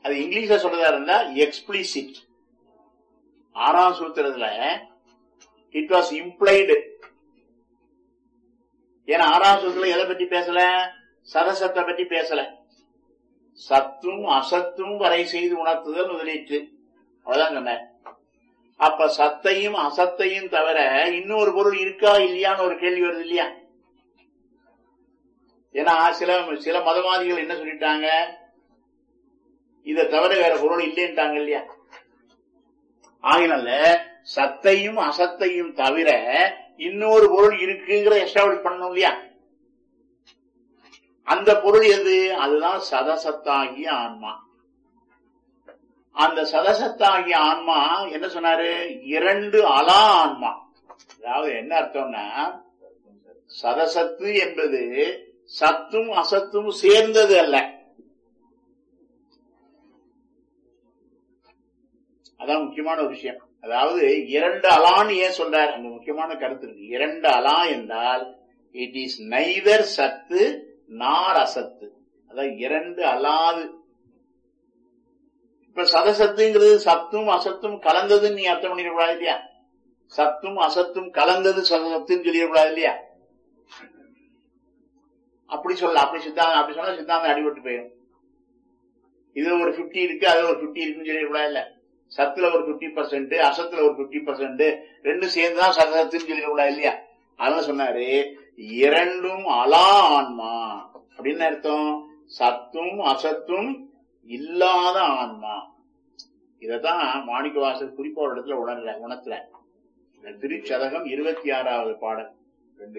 அது இங்கிலீஷ்ல சொல்றதா இருந்தா எக்ஸ்பிளிசிட் ஆறாம் சூத்திரத்துல இட் வாஸ் இம்ப்ளைடு ஏன்னா ஆறாம் சூத்திரத்துல எதை பற்றி பேசல சதசத்தை பற்றி பேசல சத்தும் அசத்தும் வரை செய்து உணர்த்துதல் முதலீட்டு அவ்வளவுதான் சொன்னேன் அப்ப சத்தையும் அசத்தையும் தவிர இன்னொரு பொருள் இருக்கா இல்லையான்னு ஒரு கேள்வி வருது இல்லையா ஏன்னா சில சில மதவாதிகள் என்ன சொல்லிட்டாங்க இதை தவிர வேற பொருள் இல்லைன்ட்டாங்க இல்லையா ஆகினால சத்தையும் அசத்தையும் தவிர இன்னொரு பொருள் இருக்குங்கிற எஸ்டாப்ளிஷ் பண்ணணும் இல்லையா அந்த பொருள் எது அதுதான் சதசத்தாகிய ஆன்மா அந்த சதசத்தாகிய ஆன்மா என்ன சொன்னாரு இரண்டு அலா ஆன்மா அதாவது என்ன அர்த்தம்னா சதசத்து என்பது சத்தும் அசத்தும் சேர்ந்தது அல்ல அதான் முக்கியமான ஒரு விஷயம் அதாவது இரண்டு அலான்னு ஏன் சொல்றார் அந்த முக்கியமான கருத்து இருக்கு இரண்டு அலா என்றால் இட் இஸ் நைதர் சத்து நார் அசத்து அதான் இரண்டு அலாது இப்ப சதசத்துங்கிறது சத்தும் அசத்தும் கலந்ததுன்னு நீ அர்த்தம் பண்ணிடக்கூடாது இல்லையா சத்தும் அசத்தும் கலந்தது சதசத்துன்னு சொல்லிடக்கூடாது இல்லையா அப்படி சொல்ல அப்படி சித்தாந்தம் அப்படி சொன்னா சித்தாந்தம் அடிபட்டு போயிடும் இதுல ஒரு பிப்டி இருக்கு அதுல ஒரு பிப்டி இருக்குன்னு சொல்லிடக்கூடாது இல்ல சத்துல ஒரு பிப்டி பர்சன்ட் அசத்துல ஒரு பிப்டி பர்சன்ட் ரெண்டும் சேர்ந்துதான் சதசத்துன்னு சொல்லிடக்கூடாது இல்லையா அதான் சொன்னாரு இரண்டும் அலா ஆன்மா அப்படின்னு அர்த்தம் சத்தும் அசத்தும் இல்லாத ஆன்மா இததான் மாணிக்க வாசல் குறிப்பா ஒரு இடத்துல உணரல உணர்த்தல திருச்சதகம் இருபத்தி ஆறாவது பாடல் ரெண்டு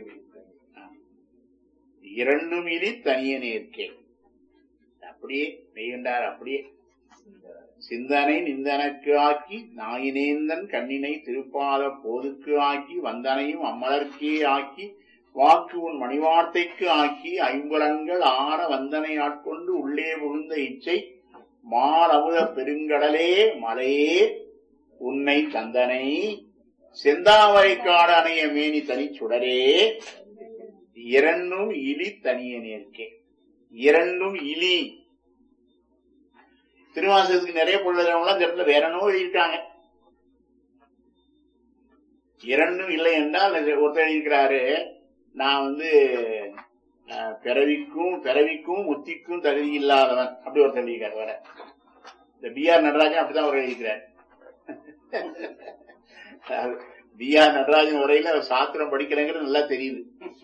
இரண்டும் இனி தனியனே இருக்கே அப்படியே மெய்கண்டார் அப்படியே சிந்தனை நிந்தனக்கு ஆக்கி நாயினேந்தன் கண்ணினை திருப்பாத போதுக்கு ஆக்கி வந்தனையும் அம்மலர்க்கே ஆக்கி வாக்கு உன் மணிவார்த்தைக்கு ஆக்கி ஐம்புலன்கள் ஆற வந்தனை ஆட்கொண்டு உள்ளே புகுந்த இச்சை மாலமுத பெருங்கடலே மலையே உன்னை தந்தனை செந்தாவரை காடு அணைய மேனி தனிச்சுடரே இரண்டும் இலி தனிய நேர்க்கே இரண்டும் இலி திருவாசகத்துக்கு நிறைய பொருள் இந்த இடத்துல வேற என்னவோ எழுதியிருக்காங்க இரண்டும் இல்லை என்றால் ஒருத்தர் எழுதியிருக்கிறாரு நான் வந்து பிறவிக்கும் பிறவிக்கும் முத்திக்கும் தகுதி இல்லாதவன் அப்படி ஒருத்தர் எழுதியிருக்காரு வேற இந்த பி ஆர் நடராஜன் அப்படிதான் அவர் எழுதிக்கிறார் பி ஆர் நடராஜன் உரையில அவர் சாத்திரம் படிக்கலைங்கிறது நல்லா தெரியுது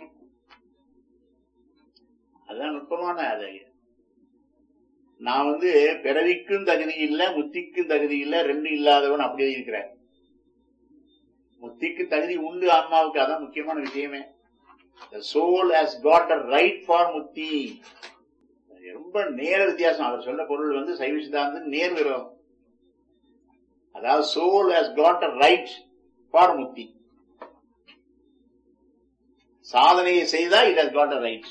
அதான் நுட்பமான அது நான் வந்து பிறவிக்கும் தகுதி இல்லை முத்திக்கும் தகுதி இல்லை ரெண்டு இல்லாதவன் அப்படி எழுதியிருக்கிறார் முத்திக்கு தகுதி உண்டு ஆன்மாவுக்கு அதான் முக்கியமான விஷயமே The soul has got a right for முத்தி ரொம்ப நேர வித்தியாசம் அவர் சொல்ல பொருள் வந்து சைவ சித்தாந்தம் நேர் விரோதம் அதாவது soul has got a right for முத்தி சாதனையை செய்தா it has got a right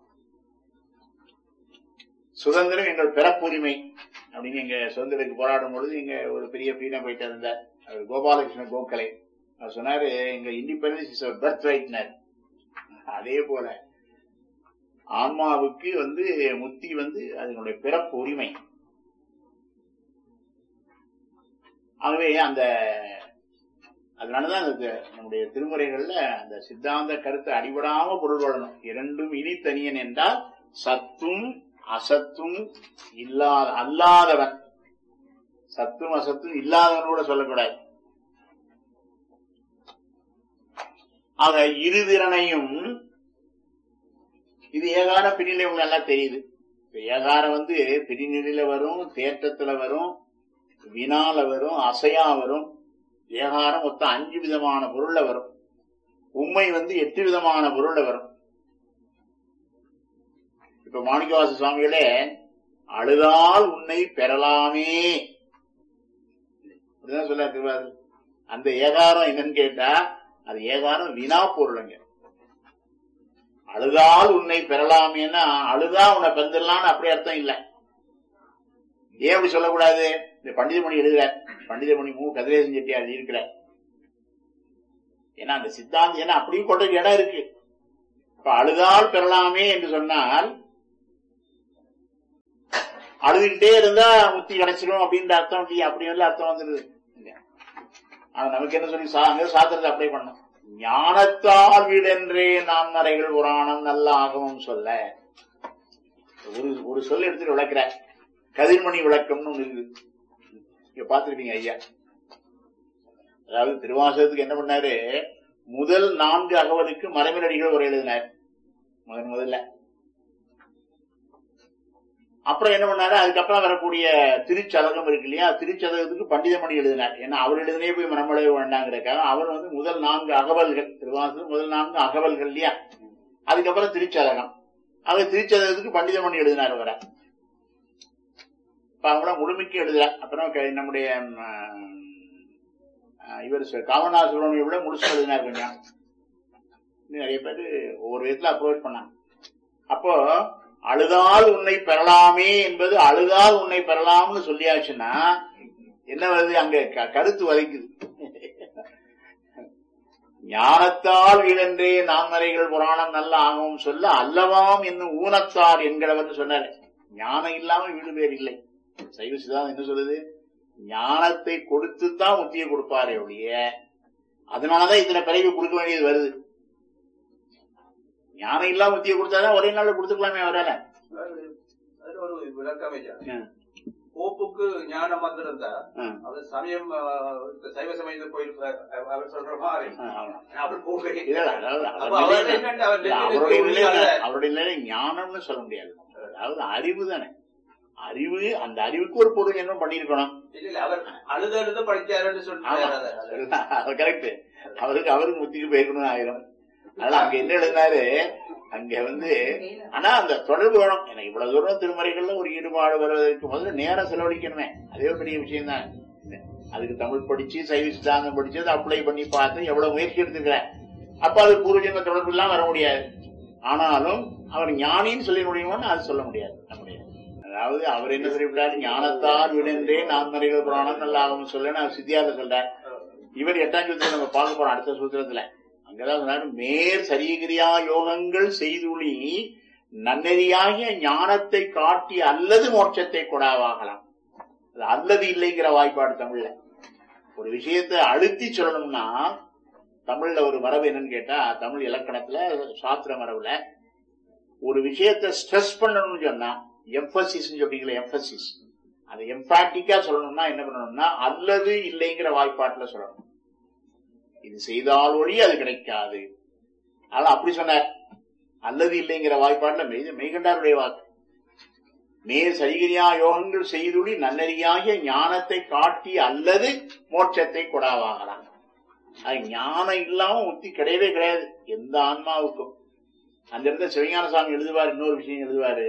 சுதந்திரம் எங்கள் பிறப்புரிமை அப்படின்னு எங்க சுதந்திரத்துக்கு போராடும் பொழுது எங்க ஒரு பெரிய பீடம் போயிட்டு இருந்தார் அவர் கோபாலகிருஷ்ண கோகலே அவர் சொன்னாரு எங்க இண்டிபெண்டன்ஸ் இஸ் பர்த் ரைட்னர் அதே போல ஆன்மாவுக்கு வந்து முத்தி வந்து அதனுடைய பிறப்பு உரிமை ஆகவே அந்த அதனாலதான் அந்த நம்முடைய திருமுறைகள்ல அந்த சித்தாந்த கருத்தை அடிபடாம பொருள் கொள்ளணும் இரண்டும் இனி தனியன் என்றால் சத்தும் அசத்தும் இல்லாத அல்லாதவன் சத்தும் அசத்தும் இல்லாதவன் கூட சொல்லக்கூடாது ஆக இருதிறனையும் இது ஏகார பின்னிலை உங்களுக்கு நல்லா தெரியுது ஏகாரம் வந்து பிரிநிலையில வரும் தேற்றத்துல வரும் வினால வரும் அசையா வரும் ஏகாரம் மொத்தம் அஞ்சு விதமான பொருள்ல வரும் உண்மை வந்து எட்டு விதமான பொருள்ல வரும் இப்ப மாணிக்கவாச சுவாமிகளே அழுதால் உன்னை பெறலாமே அப்படிதான் சொல்ல திருவாரூர் அந்த ஏகாரம் என்னன்னு கேட்டா அது ஏகாரம் வினா பொருளுங்க அழுதால் உன்னை பெறலாமேன்னா அழுதா உன்னை பெந்துடலாம்னு அப்படி அர்த்தம் இல்லை ஏன் அப்படி சொல்லக்கூடாது இந்த பண்டிதமணி எழுதுற பண்டிதமணி மு கதிரேசன் செட்டியார் இருக்கிற ஏன்னா அந்த சித்தாந்தம் ஏன்னா அப்படியும் கொண்ட இடம் இருக்கு இப்ப அழுதால் பெறலாமே என்று சொன்னால் அழுதுகிட்டே இருந்தா முத்தி கிடைச்சிடும் அப்படின்ற அர்த்தம் இல்லையா அப்படி எல்லாம் அர்த்தம் வந்துருது இல்லையா? ஆனா நமக்கு என்ன சொல்லி சா- அங்க சாத்திரத்தை அப்ளை பண்ணோம் ஞானத்தால் வீடென்றே நாம் நரைகள் புராணம் நல்ல ஆகமம் சொல்ல ஒரு ஒரு சொல் எடுத்துட்டு விளக்குற கதிர்மணி விளக்கம்னு ஒண்ணு இருக்குது இங்க பாத்துருப்பீங்க ஐயா அதாவது திருவாசகத்துக்கு என்ன பண்ணாரு முதல் நான்கு அகவலுக்கு மறைமலடிகள் உரை எழுதினார் முதன் முதல்ல அப்புறம் என்ன பண்ணாரு அதுக்கப்புறம் வரக்கூடிய திருச்சதகம் இருக்கு இல்லையா திருச்சதகத்துக்கு பண்டிதமணி எழுதினார் ஏன்னா அவர் எழுதினே போய் மனமடைய வேண்டாங்கிறதுக்காக அவர் வந்து முதல் நான்கு அகவல்கள் திருவாசகம் முதல் நான்கு அகவல்கள் இல்லையா அதுக்கப்புறம் திருச்சதகம் அவர் திருச்சதகத்துக்கு பண்டிதமணி எழுதினார் அவரை இப்ப அவங்கள முழுமைக்கு எழுதுறார் அப்புறம் க- நம்முடைய ம், அஹ், இவர் சொ- காமனா சுப்பிரமணியம் விட முடிச்சு எழுதினார் கொஞ்சம் இன்னும் நிறைய பேர் ஒவ்வொரு விதத்துல அப்ரோச் பண்ணாங்க அப்போ அழுதால் உன்னை பெறலாமே என்பது அழுதால் உன்னை பெறலாம்னு சொல்லியாச்சுன்னா என்ன வருது அங்க க- கருத்து வதைக்குது ஞானத்தால் வீழன்றே நான்மறைகள் புராணம் நல்ல ஆகவும் சொல்ல அல்லவாம் என்னும் ஊனத்தார் என்கிறவர்னு சொன்னாரு ஞானம் இல்லாம வீடு பேர் இல்லை சைவ சித்தாந்தம் என்ன சொல்லுது ஞானத்தை கொடுத்துதான் முத்தியை கொடுப்பாரே ஒழிய அதனாலதான் இத்தனை பிறவி கொடுக்க வேண்டியது வருது ஞானம் இல்லாம முத்தியை கொடுத்தாதான் ஒரே நாள்ல கொடுத்துக்கலாமே அவரால அது- அதுல ஒரு விளக்கம் ஐயா ம். போப்புக்கு ஞானம் வந்திருந்தா ம். அவர் சமயம் அஹ், இந்த சைவ சமயத்து கோயில் அஹ், அவர் சொல்ற மாதிரி ஆ, ஆமா. அவர் போகவே இல்ல, இல்ல, அதாவது அப்ப அவர் அவர் நிலை- என்னன்னு அவர் இல்ல, நெஞ்சில் அவருடைய இருக்க நிலை முடியாத- அவருடைய நிலை ஞானம்னு சொல்ல முடியாது அதாவது அறிவு தானே அறிவு அந்த அறிவுக்கு ஒரு பொருள் என்ன பண்ணிருக்கணும் இல்ல இல்ல அவர் அழுது அழுது படிச்சாருன்னு ஆமா. சொன்னாரு அதை. அதை. அது கரெக்ட் அவருக்கு அவருக்கு முத்திக்கு போயிருக்கணும் ஆயிரம் அதனால அங்க என்ன எழுதினாரு அங்க வந்து ஆனா அந்த தொடர்பு வேணும் எனக்கு இவ்வளவு தூரம் திருமறைகள்ல ஒரு ஈடுபாடு வருவதற்கு முதல்ல நேரம் செலவழிக்கணுமே அதே ஒரு பெரிய விஷயம் தான் அதுக்கு தமிழ் படிச்சு சைவ சித்தாந்தம் படிச்சு அதை அப்ளை பண்ணி பார்த்து எவ்வளவு முயற்சி எடுத்துக்கிறேன் அப்ப அது பூர்வஜன்ம தொடர்பு எல்லாம் வர முடியாது ஆனாலும் அவர் ஞானின்னு சொல்லி முடியுமோன்னு அது சொல்ல முடியாது சொல்ல முடியாது அதாவது அவர் என்ன சொல்லிவிட்டார் ஞானத்தால் விடன்றே நான் மறைகள் புராணம் நல்லா ஆகும் சொல்ல நான் சித்தியால சொல்றார் இவர் எட்டாம் சூத்திரம் நம்ம பார்க்க போறோம் அடுத்த சூத்திரத்துல அங்கதான் சொன்னாரு மேற் சரியகிரியா யோகங்கள் செய்துளி நன்னெறியாகிய ஞானத்தை காட்டி அல்லது மோட்சத்தை கொடாவாகலாம் அது அல்லது இல்லைங்கிற வாய்ப்பாடு தமிழ்ல ஒரு விஷயத்தை அழுத்தி சொல்லணும்னா தமிழ்ல ஒரு மரபு என்னன்னு கேட்டா தமிழ் இலக்கணத்துல சாஸ்திர மரபுல ஒரு விஷயத்தை ஸ்ட்ரெஸ் பண்ணணும்னு சொன்னா எம்பசிஸ் சொல்றீங்களா எம்பசிஸ் அதை எம்பாட்டிக்கா சொல்லணும்னா என்ன பண்ணணும்னா அல்லது இல்லைங்கிற வாய்ப்பாட்டுல சொல்லணும் இது செய்தால் ஒழி அது கிடைக்காது ஆனா அப்படி சொன்னார் அல்லது இல்லைங்கிற வாய்ப்பாட்டுல மெய் மெய்கண்டாருடைய வாக்கு மேல் சரிகிரியா யோகங்கள் செய்துளி நன்னறியாகிய ஞானத்தை காட்டி அல்லது மோட்சத்தை கொடாவாகலாம் அது ஞானம் இல்லாம முக்தி கிடையவே கிடையாது எந்த ஆன்மாவுக்கும் அந்த இடத்துல சிவஞான சாமி எழுதுவார் இன்னொரு விஷயம் எழுதுவாரு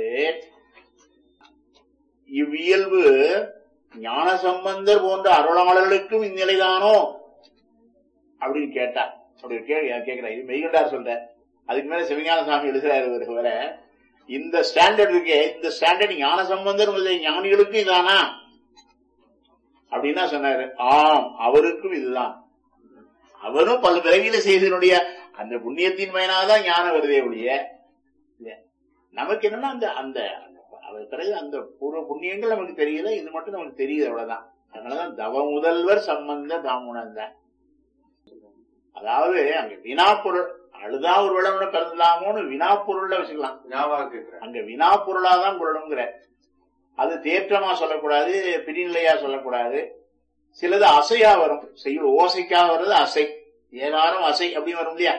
இவ்வியல்பு ஞான சம்பந்தர் போன்ற அருளாளர்களுக்கும் இந்நிலைதானோ அப்படின்னு கேட்டா அப்படி கே கேட்கிறா இது மெய்கண்டார் சொல்ற அதுக்கு மேல சிவஞான சாமி எழுதுறாரு ஒரு வர இந்த ஸ்டாண்டர்ட் இருக்கே இந்த ஸ்டாண்டர்ட் ஞான சம்பந்தர் முதலிய ஞானிகளுக்கும் இதானா அப்படின்னா சொன்னாரு ஆம் அவருக்கும் இதுதான் அவரும் பல பிறவியில செய்தனுடைய அந்த புண்ணியத்தின் பயனாதான் ஞானம் வருதே ஒழிய இல்ல. நமக்கு என்னன்னா அந்த அந்த அவர் பிறகு அந்த பூர்வ புண்ணியங்கள் நமக்கு தெரியல இது மட்டும் நமக்கு தெரியுது அவ்வளவுதான் அதனாலதான் தவ முதல்வர் சம்பந்த தாமுணர்ந்த அதாவது அங்க வினாப்பொருள் அழுதா ஒரு விளம்பரம் பிறந்தலாமோன்னு வினாப்பொருள்ல வச்சுக்கலாம் ஞாபகம் கேட்கிறேன் அங்க வினாப்பொருளாதான் கொள்ளணுங்கிற அது தேற்றமா சொல்லக்கூடாது பிரிநிலையா சொல்லக்கூடாது சிலது அசையா வரும் செய்ய ஓசைக்காக வர்றது அசை ஏகாரம் அசை அப்படி வரும் இல்லையா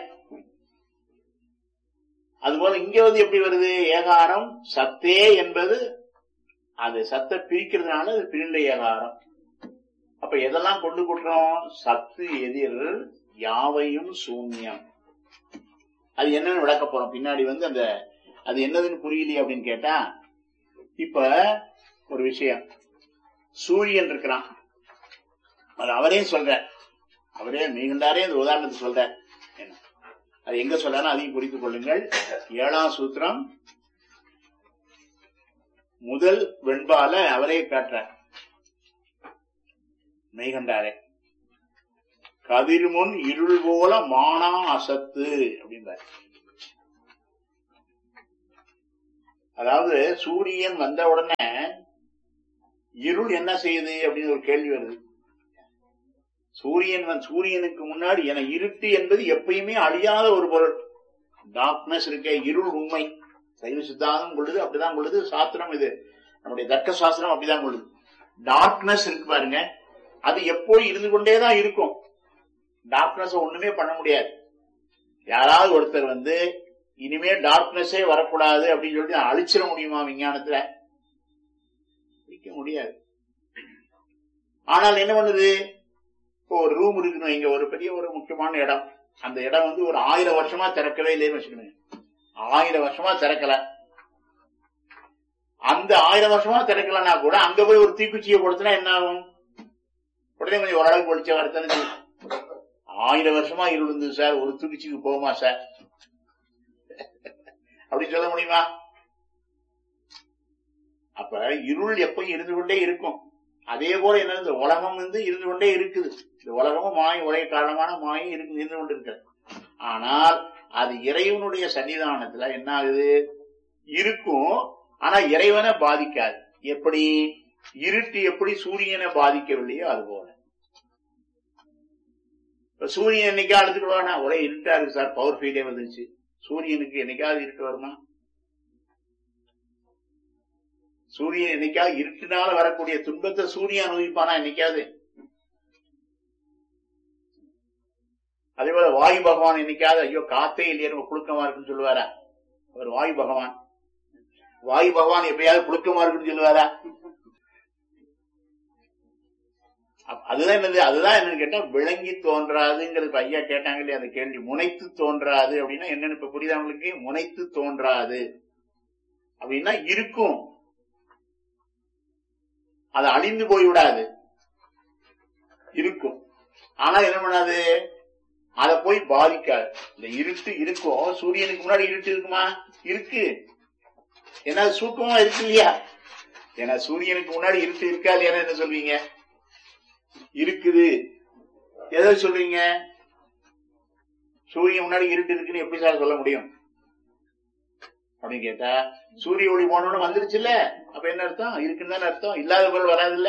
அதுபோல இங்க வந்து எப்படி வருது ஏகாரம் சத்தே என்பது அது சத்தை பிரிக்கிறதுனால அது பிரிநிலை ஏகாரம் அப்ப எதெல்லாம் கொண்டு கொடுக்கிறோம் சத்து எதிர் யாவையும் சூன்யம் அது என்னன்னு விளக்க போறோம் பின்னாடி வந்து அந்த அது என்னதுன்னு புரியலையே அப்படின்னு கேட்டா இப்ப ஒரு விஷயம் சூரியன் இருக்கிறான் அது அவரே சொல்ற அவரே மிகுண்டாரே அந்த உதாரணத்தை சொல்ற என்ன அது எங்க சொல்றாரு அதையும் குறித்துக் கொள்ளுங்கள் ஏழாம் சூத்திரம் முதல் வெண்பால அவரே காட்டுற மெய்கண்டாரே கதிர்முன் இருள் போல மானா அசத்து அப்படின்றார் அதாவது சூரியன் வந்த உடனே இருள் என்ன செய்யுது அப்படின்னு ஒரு கேள்வி வருது சூரியன் வந்து- சூரியனுக்கு முன்னாடி என இருட்டு என்பது எப்பயுமே அழியாத ஒரு பொருள் டார்க்னஸ் இருக்க இருள் உண்மை சைவ சித்தாந்தம் கொள்ளுது அப்படிதான் கொள்ளுது சாஸ்திரம் இது நம்முடைய தர்க்க சாஸ்திரம் அப்படிதான் கொள்ளுது டார்க்னஸ் இருக்கு பாருங்க அது எப்போ இருந்து கொண்டேதான் இருக்கும் டார்க்னஸ் ஒண்ணுமே பண்ண முடியாது யாராவது ஒருத்தர் வந்து இனிமே டார்க்னஸே வரக்கூடாது அப்படின்னு சொல்லிட்டு அழிச்சிட முடியுமா விஞ்ஞானத்துல அழிக்க முடியாது ஆனால் என்ன பண்ணுது இப்போ ஒரு ரூம் இருக்கணும் இங்க ஒரு பெரிய ஒரு முக்கியமான இடம் அந்த இடம் வந்து ஒரு ஆயிரம் வருஷமா திறக்கவே இல்லைன்னு வச்சுக்கணும் ஆயிரம் வருஷமா திறக்கல அந்த ஆயிரம் வருஷமா திறக்கலன்னா கூட அங்க போய் ஒரு தீக்குச்சியை கொடுத்தனா என்ன ஆகும் உடனே கொஞ்சம் ஓரளவுக்கு வெளிச்சம் வரத்தானே செய்யும். ஆயிரம் வருஷமா இருள் இருந்தது சார் ஒரு தூக்கிச்சுக்கு போகுமா சார் அப்படி சொல்ல முடியுமா அப்ப இருள் எப்ப இருந்து கொண்டே இருக்கும் அதே போல என்ன இந்த உலகம் வந்து இருந்து கொண்டே இருக்குது இந்த உலகமும் மாயை ஒரே காரணமான மாயை இருக்கு இருந்து கொண்டு இருக்கிறது ஆனால் அது இறைவனுடைய சன்னிதானத்துல என்ன ஆகுது இருக்கும் ஆனா இறைவனை பாதிக்காது எப்படி இருட்டு எப்படி சூரியனை பாதிக்கவில்லையோ அது போல இப்ப சூரியன் என்னைக்கா அழுதுக்கிடுவானா ஒரே இருட்டா இருக்கு சார் பவர் ஃபீலே வந்துச்சு சூரியனுக்கு என்னைக்காவது இருட்டு வருமா சூரியன் என்னைக்காவது இருட்டினால வரக்கூடிய துன்பத்தை சூரியன் அனுபவிப்பானா என்னைக்காவது அதே போல வாயு பகவான் என்னைக்காவது ஐயோ காத்தே இல்லையே ரொம்ப புழுக்கமா இருக்குன்னு சொல்லுவாரா அவர் வாயு பகவான் வாயு பகவான் எப்பயாவது புழுக்கமா இருக்குன்னு சொல்லுவாரா அப்ப அதுதான் என்னது அதுதான் என்னன்னு கேட்டா விளங்கி தோன்றாதுங்கிறது இப்ப ஐயா கேட்டாங்க இல்லையா அந்த கேள்வி முனைத்து தோன்றாது அப்படின்னா என்னன்னு இப்ப புரியுதா உங்களுக்கு முனைத்து தோன்றாது அப்படின்னா இருக்கும் அது அழிந்து போய்விடாது இருக்கும் ஆனா என்ன பண்ணாது அத போய் பாதிக்காது இந்த இருட்டு இருக்கும் சூரியனுக்கு முன்னாடி இருட்டு இருக்குமா இருக்கு ஏன்னா அது சூக்கமா இருக்கு இல்லையா ஏன்னா சூரியனுக்கு முன்னாடி இருட்டு இருக்கா இல்லையா என்ன சொல்வீங்க இருக்குது எதை சொல்றீங்க சூரியன் முன்னாடி இருட்டு இருக்குன்னு எப்படி சார் சொல்ல முடியும் அப்படின்னு கேட்டா சூரிய ஒளி போனோன்னு வந்துருச்சுல்ல அப்ப என்ன அர்த்தம் இருக்குன்னு தானே அர்த்தம் இல்லாத பொருள் வராதுல்ல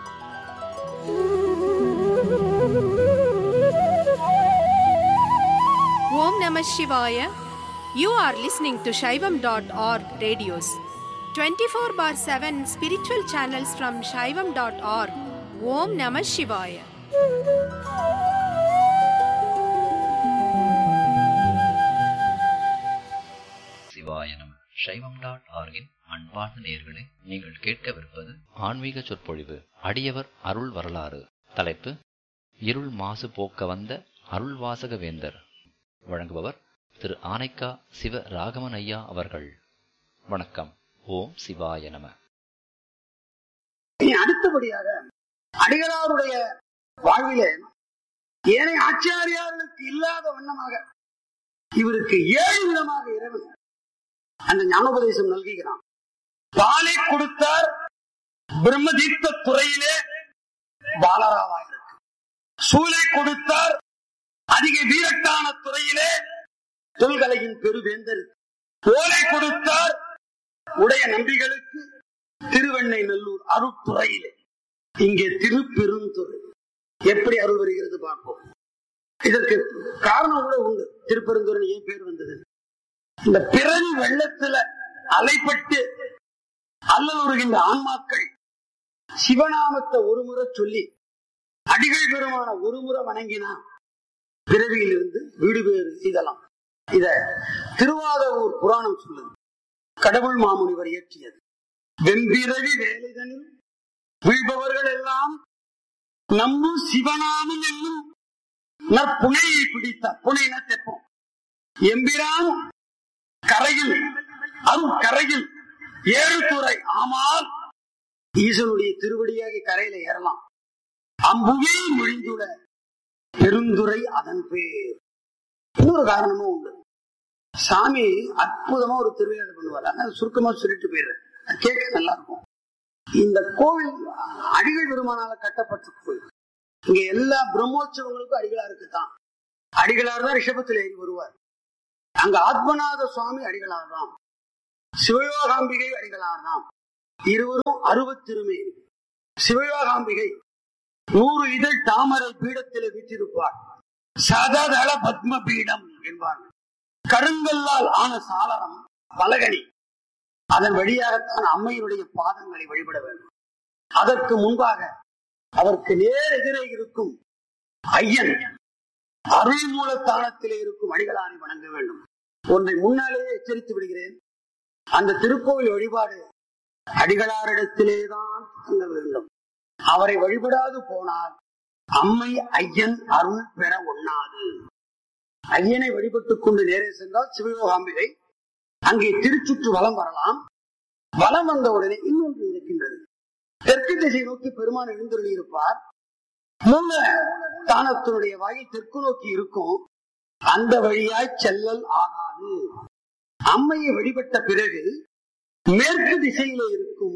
Om Namah Shivaya. You are listening to Shaivam.org radios. 24 bar 7 spiritual channels from Shaivam.org. Om Namah Shivaya. சிவாய நம சைவம் டாட் ஆர்கின் அன்பார்ந்த நேயர்களே நீங்கள் கேட்கவிருப்பது ஆன்மீக சொற்பொழிவு அடியவர் அருள் வரலாறு தலைப்பு இருள் மாசு போக்க வந்த அருள்வாசக வேந்தர் வழங்குபவர் திரு ஆனைக்கா சிவ ராகவன் ஐயா அவர்கள் வணக்கம் ஓம் சிவாய நம இனி அடுத்தபடியாக அடிகளாருடைய வாழ்விலே ஏனைய ஆச்சாரியார்களுக்கு இல்லாத வண்ணமாக இவருக்கு ஏழு விதமாக இறைவன் அந்த ஞானோபதேசம் நல்குகிறான் பாலை கொடுத்தார் பிரம்மதீர்த்த துறையிலே பாலராவாயிருக்கு சூலை கொடுத்தார் அதிக வீரட்டான துறையிலே தொல்கலையின் பெருவேந்தர் ஓலை கொடுத்தார் உடைய நம்பிகளுக்கு திருவெண்ணை நல்லூர் அருட்துறையிலே இங்கே திருப்பெருந்துறை எப்படி அருள் வருகிறது பார்ப்போம் இதற்கு காரணம் கூட உண்டு திருப்பெருந்துறை ஏன் பேர் வந்தது இந்த பிறவி வெள்ளத்துல அலைப்பட்டு அல்லலுறுகின்ற ஆன்மாக்கள் சிவநாமத்தை ஒருமுறை சொல்லி அடிகள் பெருமான ஒருமுறை வணங்கினா பிறவியிலிருந்து வீடு பேறு இதெல்லாம் இத திருவாதூர் புராணம் சொல்லுது கடவுள் மாமுனிவர் இயற்றியது வெம்பிறவி வேலைதனில் வீழ்பவர்கள் எல்லாம் நம்மும் சிவனாமும் என்னும் நற்புனையை பிடித்த புனையின தெப்பம் எம்பிரான் கரையில் அருள் கரையில் ஏழு துறை ஆமால் ஈசனுடைய திருவடியாகி கரையில ஏறலாம் அம்புவே மொழிந்துள்ள பெருந்துரை அதன் பேர் இன்னொரு காரணமும் உண்டு சாமி அற்புதமா ஒரு திருவிழா பண்ணுவார் ஆனா சுருக்கமா சொல்லிட்டு போயிடுறேன் அது கேட்க நல்லா இருக்கும் இந்த கோவில் அடிகள் பெருமானால கட்டப்பட்ட கோவில் இங்க எல்லா பிரம்மோற்சவங்களுக்கும் அடிகளாருக்கு தான் அடிகளார் தான் ரிஷபத்தில் ஏறி வருவார் அங்க ஆத்மநாத சுவாமி அடிகளார் தான் சிவயோகாம்பிகை அடிகளார் தான் இருவரும் அருவத்திருமே சிவயோகாம்பிகை நூறு இதழ் தாமரை பீடத்திலே வீற்றிருப்பார் சததள பத்ம பீடம் என்பார்கள் கருங்கல்லால் ஆன சாளரம் பலகனி அதன் வழியாகத்தான் அம்மையினுடைய பாதங்களை வழிபட வேண்டும் அதற்கு முன்பாக அதற்கு நேர் எதிரே இருக்கும் ஐயன் அருள் மூலத்தானத்திலே இருக்கும் அடிகளாரை வணங்க வேண்டும் ஒன்றை முன்னாலேயே எச்சரித்து விடுகிறேன் அந்த திருக்கோவில் வழிபாடு அடிகளாரிடத்திலேதான் தங்க வேண்டும் அவரை வழிபடாது போனால் அம்மை ஐயன் அருள் பெற ஒண்ணாது ஐயனை வழிபட்டுக் கொண்டு நேரே சென்றால் சிவயோகாம்பிகை அங்கே திருச்சுற்று வலம் வரலாம் வலம் வந்த உடனே இன்னொன்று இருக்கின்றது தெற்கு திசை நோக்கி பெருமான் எழுந்தருளி இருப்பார் மூல தானத்தினுடைய வாயில் தெற்கு நோக்கி இருக்கும் அந்த வழியாய் செல்லல் ஆகாது அம்மையை வழிபட்ட பிறகு மேற்கு திசையிலே இருக்கும்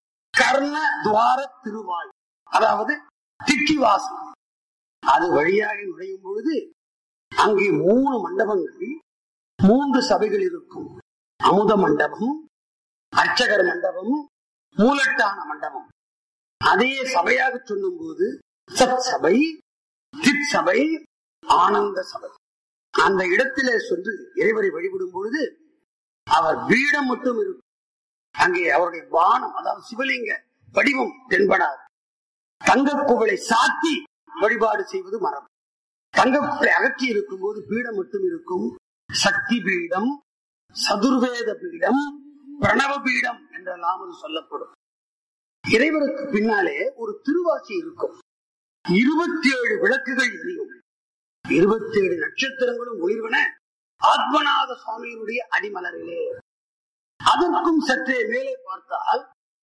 கர்ண துவார திருவாய் அதாவது திக்கிவாசல் அது வழியாக நுழையும் பொழுது அங்கே மூணு மண்டபங்கள் மூன்று சபைகள் இருக்கும் அமுத மண்டபம் அர்ச்சகர் மண்டபம் மூலட்டான மண்டபம் அதே சபையாக சொல்லும் போது சத் சபை சித் சபை ஆனந்த சபை அந்த இடத்திலே சென்று இறைவரை வழிபடும் பொழுது அவர் பீடம் மட்டும் இருக்கும் அங்கே அவருடைய பானம் அதாவது சிவலிங்க வடிவம் தென்படாது தங்கக் குவளை சாத்தி வழிபாடு செய்வது மரபு தங்கக் குவளை அகற்றி இருக்கும் போது பீடம் மட்டும் இருக்கும் சக்தி பீடம் சதுர்வேத பீடம் பிரணவ பீடம் என்றெல்லாம் அது சொல்லப்படும் இறைவருக்கு பின்னாலே ஒரு திருவாசி இருக்கும் இருபத்தி ஏழு விளக்குகள் எரியும் இருபத்தி ஏழு நட்சத்திரங்களும் ஒளிர்வன ஆத்மநாத சுவாமியினுடைய அடிமலரிலே அதற்கும் சற்றே மேலே பார்த்தால்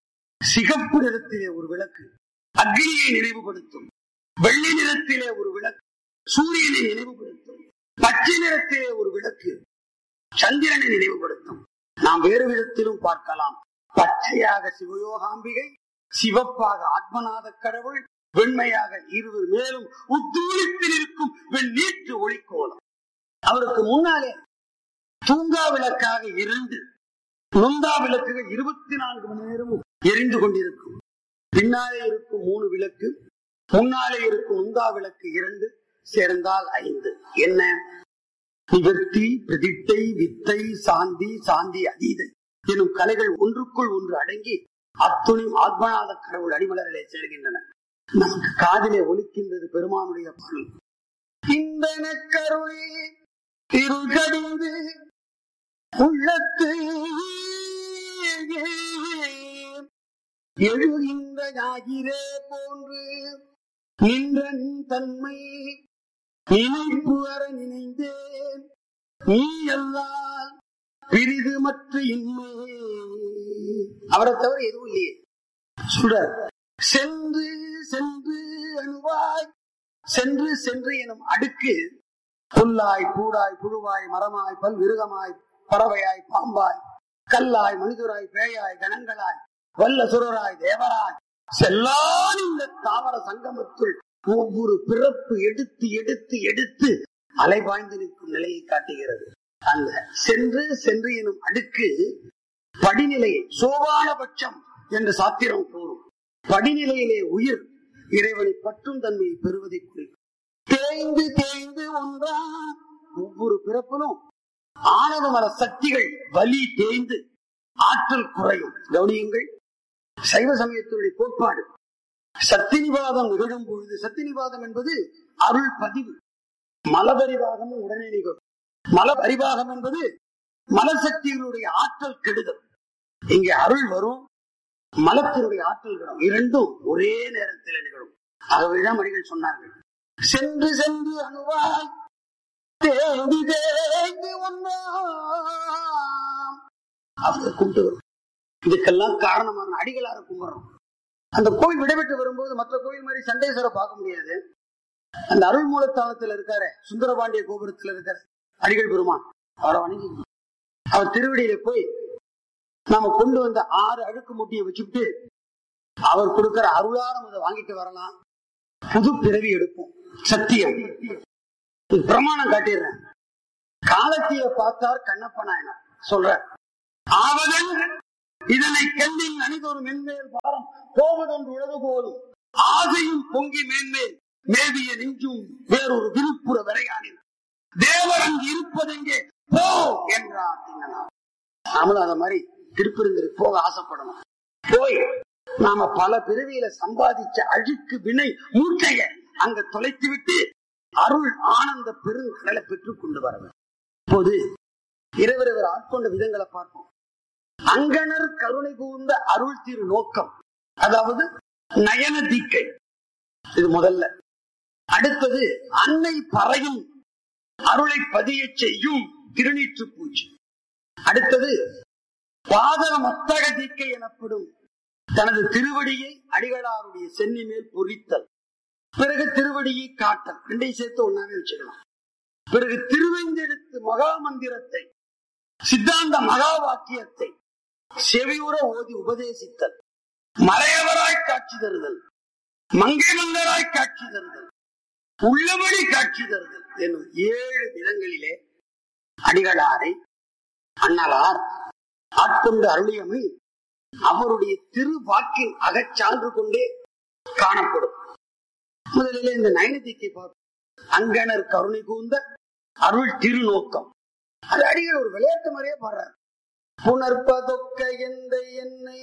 சிகப்பு நிறத்திலே ஒரு விளக்கு அக்னியை நினைவுபடுத்தும் வெள்ளி நிறத்திலே ஒரு விளக்கு சூரியனை நினைவுபடுத்தும் பச்சை நிறத்திலே ஒரு விளக்கு சந்திரனை நினைவுபடுத்தும் நாம் வேறு விதத்திலும் பார்க்கலாம் பச்சையாக சிவயோகாம்பிகை சிவப்பாக ஆத்மநாத கடவுள் வெண்மையாக இருவர் மேலும் உத்தூரிப்பில் இருக்கும் வெண்ணீற்று ஒளிக்கோலம் அவருக்கு முன்னாலே தூங்கா விளக்காக இரண்டு நொந்தா விளக்குகள் இருபத்தி நான்கு மணி நேரமும் எரிந்து கொண்டிருக்கும் பின்னாலே இருக்கும் மூணு விளக்கு முன்னாலே இருக்கும் நுந்தா விளக்கு இரண்டு சேர்ந்தால் ஐந்து என்ன நிவர்த்தி பிரதிட்டை வித்தை சாந்தி சாந்தி அதீதை எனும் கலைகள் ஒன்றுக்குள் ஒன்று அடங்கி அத்துணையும் ஆத்மநாத கடவுள் அடிமலரிலே சேர்கின்றன நமக்கு காதிலே ஒலிக்கின்றது பெருமானுடைய பாடல் இந்த கருளி இருகடிந்து உள்ளத்து எழுகின்ற ஞாயிறே போன்று நின்ற நின் தன்மை நினைப்பு வர நினைந்தேன் நீ எல்லால் பிரிது மற்ற இன்மை அவரை தவிர எதுவும் இல்லையே சுடர் சென்று சென்று அணுவாய் சென்று சென்று எனும் அடுக்கு புல்லாய் பூடாய் புழுவாய் மரமாய் பல்விருகமாய் பறவையாய் பாம்பாய் கல்லாய் மனிதராய் பேயாய் கணங்களாய் வல்ல சுரராய் தேவராய் செல்லான் இந்த தாவர சங்கமத்துள் ஒவ்வொரு பிறப்பு எடுத்து எடுத்து எடுத்து அலைபாய்ந்து நிற்கும் நிலையை காட்டுகிறது அந்த சென்று சென்று எனும் அடுக்கு படிநிலை சோபானபட்சம் என்று சாத்திரம் கூறும் படிநிலையிலே உயிர் இறைவனை பற்றும் தன்மையை பெறுவதை குறிக்கும் தேய்ந்து தேய்ந்து ஒன்றா ஒவ்வொரு பிறப்பிலும் ஆணவ மர சக்திகள் வலி தேய்ந்து ஆற்றல் குறையும் கவனியுங்கள் சைவ சமயத்தினுடைய கோட்பாடு சத்தினிவாதம் நிகழும் பொழுது சத்தினிவாதம் என்பது அருள் பதிவு மலபரிவாகமும் உடனே நிகழும் மலபரிவாகம் என்பது மலசக்திகளுடைய ஆற்றல் கெடுதல் இங்கே அருள் வரும் மலத்தினுடைய ஆற்றல் கெடும் இரண்டும் ஒரே நேரத்தில் நிகழும் ஆகவேதான் மணிகள் சொன்னார்கள் சென்று சென்று அணுவாய் தேடி தேடி ஒன்றாம் அவரை கும்பிட்டு வரும் இதுக்கெல்லாம் காரணமான அடிகளார கும்பிடுறோம் அந்த கோயில் விடைபெற்று வரும்போது மற்ற கோயில் மாதிரி சண்டேஸ்வரை பார்க்க முடியாது அந்த அருள் மூலத்தானத்தில் இருக்காரு சுந்தரபாண்டிய கோபுரத்தில் இருக்காரு அடிகள் பெருமான் அவரை வணங்கி அவர் திருவடியில போய் நாம கொண்டு வந்த ஆறு அழுக்கு முட்டியை வச்சுட்டு அவர் கொடுக்கிற அருளாரம் அதை வாங்கிட்டு வரலாம் புது பிறவி எடுப்போம் சத்தியம் இது பிரமாணம் காட்டிடுறேன் காலத்திய பார்த்தார் கண்ணப்ப நாயனார் சொல்ற ஆவதன் இதனை கண்டின் அணிதொரு மென்மேல் பாரம் போவது போவதொன்று உலகு போலும் ஆசையும் பொங்கி மேன்மேல் மேவிய நெஞ்சும் வேறொரு விருப்புற விரையானின் தேவர் அங்கு இருப்பதெங்கே போ என்றார் திண்ணனார் நாமளும் அத மாதிரி திருப்பெருந்திரு போக ஆசைப்படணும் போய் நாம பல பிறவியில சம்பாதிச்ச அழுக்கு வினை மூட்டைய அங்க தொலைத்து விட்டு அருள் ஆனந்த பெருங்கடலை பெற்றுக் கொண்டு வர வேண்டும் இப்போது இரவிரவர் ஆட்கொண்ட விதங்களை பார்ப்போம் அங்கனர் கருணை கூர்ந்த அருள் திரு நோக்கம் அதாவது நயன தீக்கை இது முதல்ல அடுத்தது அன்னை பறையும் அருளை பதிய செய்யும் திருநீற்று பூச்சி அடுத்தது பாதக மத்தக தீக்கை எனப்படும் தனது திருவடியை அடிகளாருடைய சென்னி மேல் பொறித்தல் பிறகு திருவடியை காட்டல் ரெண்டையும் சேர்த்து ஒன்னாவே வச்சுக்கலாம் பிறகு திருவெஞ்செடுத்து மகா மந்திரத்தை சித்தாந்த மகா வாக்கியத்தை செவியுற ஓதி உபதேசித்தல் மறையவராய் காட்சி தருதல் மங்கை மங்கராய் காட்சி தருதல் உள்ளபடி காட்சி தருதல் என்னும் ஏழு விதங்களிலே அடிகளாரை அண்ணலார் ஆட்கொண்டு அருளியமை அவருடைய திரு வாக்கின் அகச்சான்று கொண்டே காணப்படும் முதலிலே இந்த நயனதிக்கை பார்ப்போம் அங்கனர் கருணை கூர்ந்த அருள் திருநோக்கம் அது அடிகள் ஒரு விளையாட்டு மாதிரியே பாடுறார் புனர்பதொக்க எந்த என்னை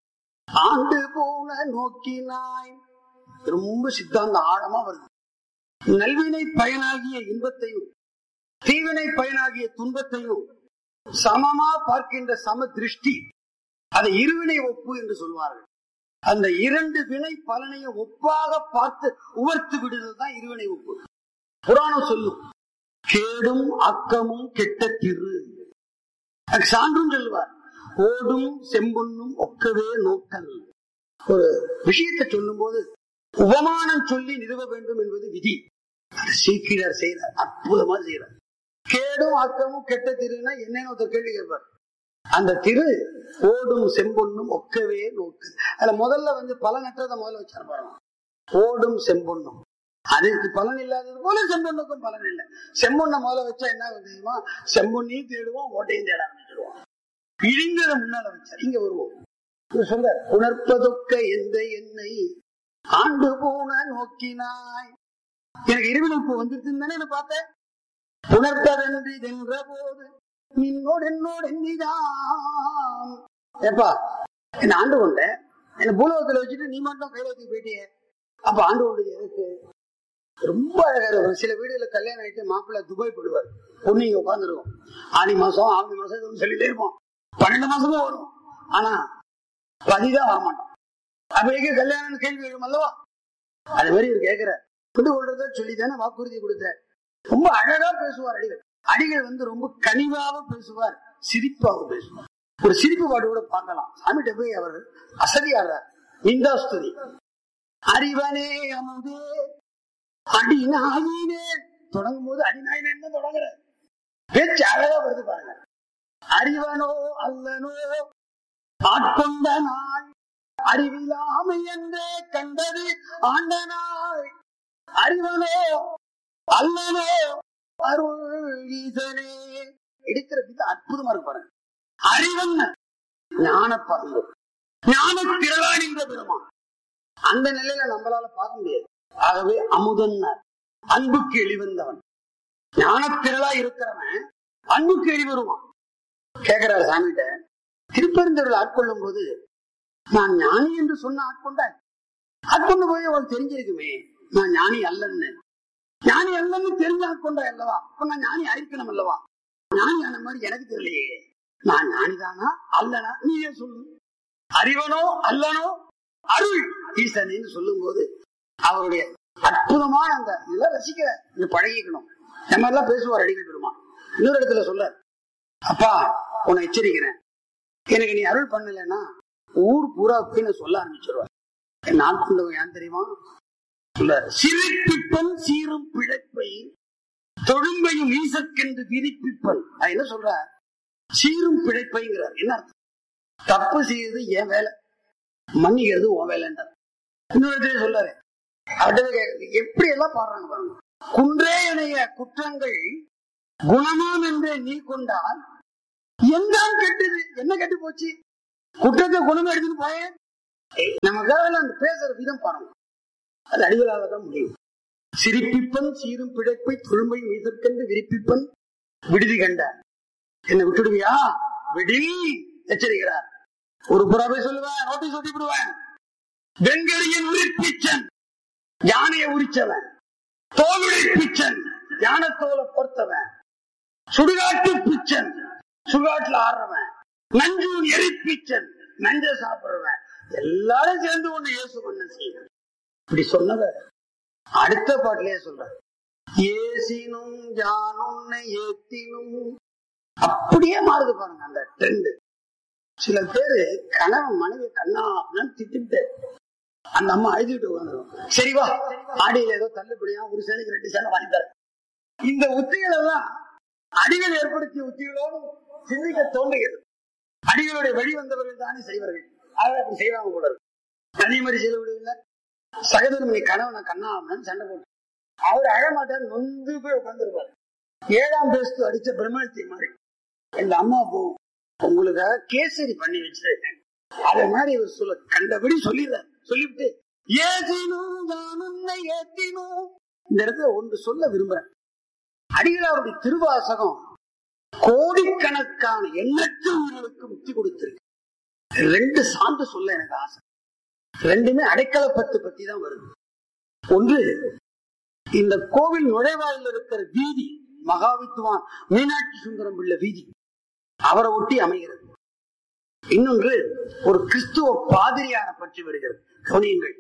ஆண்டு போன நோக்கினாய் ரொம்ப சித்தாந்த ஆழமா வருது நல்வினை பயனாகிய இன்பத்தையும் தீவினை பயனாகிய துன்பத்தையும் சமமா பார்க்கின்ற சம திருஷ்டி அதை இருவினை ஒப்பு என்று சொல்வார்கள் அந்த இரண்டு வினை பலனையும் ஒப்பாக பார்த்து உவர்த்து விடுதல் தான் இருவினை ஒப்பு புராணம் சொல்லும் கேடும் அக்கமும் கெட்ட திரு அதுக்கு சான்றும் சொல்லுவார் ஓடும் செம்பொன்னும் ஒக்கவே நோக்கல் ஒரு விஷயத்தை சொல்லும் போது உபமானம் சொல்லி நிறுவ வேண்டும் என்பது விதி அது சீக்கிரர் செய்யறார் அற்புதமா செய்யறார் கேடும் அக்கமும் கெட்ட திருன்னா என்னன்னு ஒருத்தர் கேள்வி கேட்பார் அந்த திரு ஓடும் செம்பொன்னும் ஒக்கவே நோக்கு அதுல முதல்ல வந்து பலனற்றதை முதல்ல வச்சார் பாருங்க ஓடும் செம்பொன்னும் அதுக்கு பலன் இல்லாதது போல செம்பொன்னுக்கும் பலன் இல்லை செம்பொன்னை முதல்ல வச்சா என்ன ஆகும் தெரியுமா செம்பொன்னையும் தேடுவோம் ஓட்டையும் தேட ஆரம்பிச்சிடுவோம் இழிந்ததை முன்னால வச்சார் இங்க வருவோம் இவர் சொல்றார் உணர்ப்பதொக்க எந்த என்னை ஆண்டு போன நோக்கினாய் எனக்கு இருவினைப்பு வந்துருச்சுன்னு தானே நான் பார்த்தேன் உணர்த்ததன்றி தென்ற போது நின்னோடு என்னோடு எண்ணிதான் ஏப்பா என்ன ஆண்டு கொண்ட என்ன பூலோகத்துல வச்சுட்டு நீ மட்டும் கைலாயத்துக்கு போயிட்டியே அப்ப ஆண்டு கொண்டது எதுக்கு ரொம்ப அழகா இருக்கும் சில வீடுல கல்யாணம் ஆயிட்டு மாப்பிள்ளை துபாய் போடுவார் பொண்ணு இங்க உட்காந்துருக்கும் ஆடி மாசம் ஆவணி மாசம் இதுன்னு சொல்லிட்டே இருப்போம் பன்னெண்டு மாசமும் வரும் ஆனா பதிதான் வரமாட்டோம் அப்படியே கல்யாணம் கேள்வி எழும் அல்லவா அது மாதிரி இவர் கேட்கிற கொண்டு கொள்றத சொல்லி தானே வாக்குறுதி கொடுத்த ரொம்ப அழகா பேசுவார் அடிகள் அடிகள் வந்து ரொம்ப கனிவாக பேசுவார் சிரிப்பாக பேசுவார் ஒரு சிரிப்பு பாட்டு கூட பார்க்கலாம் சாமிகிட்ட போய் அவர் அசதியாடுறார் நிந்தாஸ்துதி அறிவனே அமுதே அடிநாயினே தொடங்கும் போது அடிநாயினே தொடங்குற பேச்சு அழகா வருது பாருங்க அறிவனோ அல்லனோ ஆட்கொண்ட நாள் அறிவிலாமை என்றே கண்டது ஆண்ட நாள் அறிவனோ அல்லனோ அருள் ஈசனே எடுக்கிற வித அற்புதமா இருக்கு பாருங்க அறிவன் ஞான பரம்பு ஞான திரளானின்ற பெருமான் அந்த நிலையில நம்மளால பார்க்க முடியாது ஆகவே அமுதன் அன்புக்கு எளிவந்தவன் ஞானத்திரளா இருக்கிறவன் அன்புக்கு எளி வருவான் கேக்குறாரு சாமிகிட்ட திருப்பெருந்தருள் ஆட்கொள்ளும் போது நான் ஞானி என்று சொன்ன ஆட்கொண்டாய் ஆட்கொண்டு போய் அவளுக்கு தெரிஞ்சிருக்குமே நான் ஞானி அல்லன்னு ஞானி அல்லன்னு தெரிஞ்ச ஆட்கொண்டா அல்லவா அப்ப நான் ஞானி ஆயிருக்கணும் அல்லவா ஞானி ஆன மாதிரி எனக்கு தெரியலையே நான் ஞானிதானா அல்லனா நீயே சொல்லு அறிவனோ அல்லனோ அருள் ஈசனின்னு சொல்லும் போது அவருடைய அற்புதமான அந்த இதெல்லாம் ரசிக்கிற இது பழகிக்கணும் நம்ம எல்லாம் பேசுவார் அடிக்கடி பெருமா இன்னொரு இடத்துல சொல்ல அப்பா உன்னை எச்சரிக்கிறேன் எனக்கு நீ அருள் பண்ணலைன்னா ஊர் பூராவுக்கு நான் சொல்ல ஆரம்பிச்சிருவார் நான் கொண்டவன் ஏன் தெரியுமா சொல்ல சிரிப்பிப்பன் சீரும் பிழைப்பை தொழும்பையும் ஈசற்கென்று விரிப்பிப்பன் அது என்ன சொல்ற சீரும் பிழைப்பைங்கிறார் என்ன அர்த்தம் தப்பு செய்யறது என் வேலை மன்னிக்கிறது உன் வேலைன்றார் இன்னொரு இடத்துல சொல்லாரு அவர்கிட்ட கேக்குறது, எப்படி எல்லாம் பாடுறாங்க பாருங்க குன்றே இணைய குற்றங்கள் குணமாம் என்றே நீ கொண்டால் எந்தான் கெட்டது என்ன கெட்டு போச்சு குற்றத்தை குணம் எடுத்துட்டு போயேன் நமக்காக அந்த பேசுற விதம் பாருங்க அது அடிகளால தான் முடியும் சிரிப்பிப்பன் சீரும் பிழைப்பை தொழுமையும் இதற்கென்று விரிப்பிப்பன் விடுதி கண்டார் என்ன விட்டுடுவியா விடி எச்சரிக்கிறார் ஒரு புறாவை சொல்லுவேன் நோட்டீஸ் ஒட்டி விடுவேன் வெங்கரியின் உரிப்பிச்சன் யானையை உரிச்சவன் தோலுடை பிச்சன் யானை தோலை பொறுத்தவன் சுடுகாட்டு பிச்சன் சுடுகாட்டுல ஆடுறவன் நஞ்சூன் எரிப்பிச்சன் நஞ்ச சாப்பிடுறவன் எல்லாரும் சேர்ந்து ஒண்ணு இயேசு பண்ண செய்ய இப்படி சொன்னத அடுத்த பாட்டிலேயே சொல்ற ஏசினும் யான் உன்னை ஏத்தினும் அப்படியே மாறுது பாருங்க அந்த ட்ரெண்ட் சில பேரு கணவன் மனைவி கண்ணா அப்படின்னு திட்டிட்டு அந்த அம்மா அழுதுட்டு வந்துடும் சரி வா ஆடியில ஏதோ தள்ளுபடியா ஒரு சேலைக்கு ரெண்டு சேலை வாங்கி தரேன் இந்த உத்திகள் எல்லாம் அடிகள் ஏற்படுத்திய உத்திகளோடு சிந்திக்க தோன்றுகிறது அடிகளுடைய வழி வந்தவர்கள் தானே செய்வார்கள் ஆக அப்படி செய்வாங்க கூட இருக்கு அதே மாதிரி செய்ய விடுவில்லை சகதர்மணி கணவனை கண்ணா அப்படின்னு சண்டை போட்டு அவர் அழமாட்டார் நொந்து போய் உட்கார்ந்துருப்பாரு ஏழாம் பேஸ்து அடிச்ச பிரம்மணத்தை மாதிரி எங்க அம்மா போ உங்களுக்காக கேசரி பண்ணி வச்சிருக்கேன் அதே மாதிரி இவர் சொல்ல கண்டபடி சொல்லிடுறார் சொல்லிவிட்டு ஏதினும் நான் உன்னை ஏத்தினும் இந்த இடத்துல ஒன்று சொல்ல விரும்புறேன் அடிகளாருடைய திருவாசகம் கோடிக்கணக்கான எண்ணற்ற உயிர்களுக்கு முக்தி கொடுத்திருக்கு ரெண்டு சான்று சொல்ல எனக்கு ஆசை ரெண்டுமே அடைக்கலப்பத்து பத்தி தான் வருது ஒன்று இந்த கோவில் நுழைவாயில் இருக்கிற வீதி மகாவித்துவான் மீனாட்சி சுந்தரம் பிள்ளை வீதி அவரை ஒட்டி அமைகிறது இன்னொன்று ஒரு கிறிஸ்துவ பாதிரியாரை பற்றி வருகிறது கவனியுங்கள்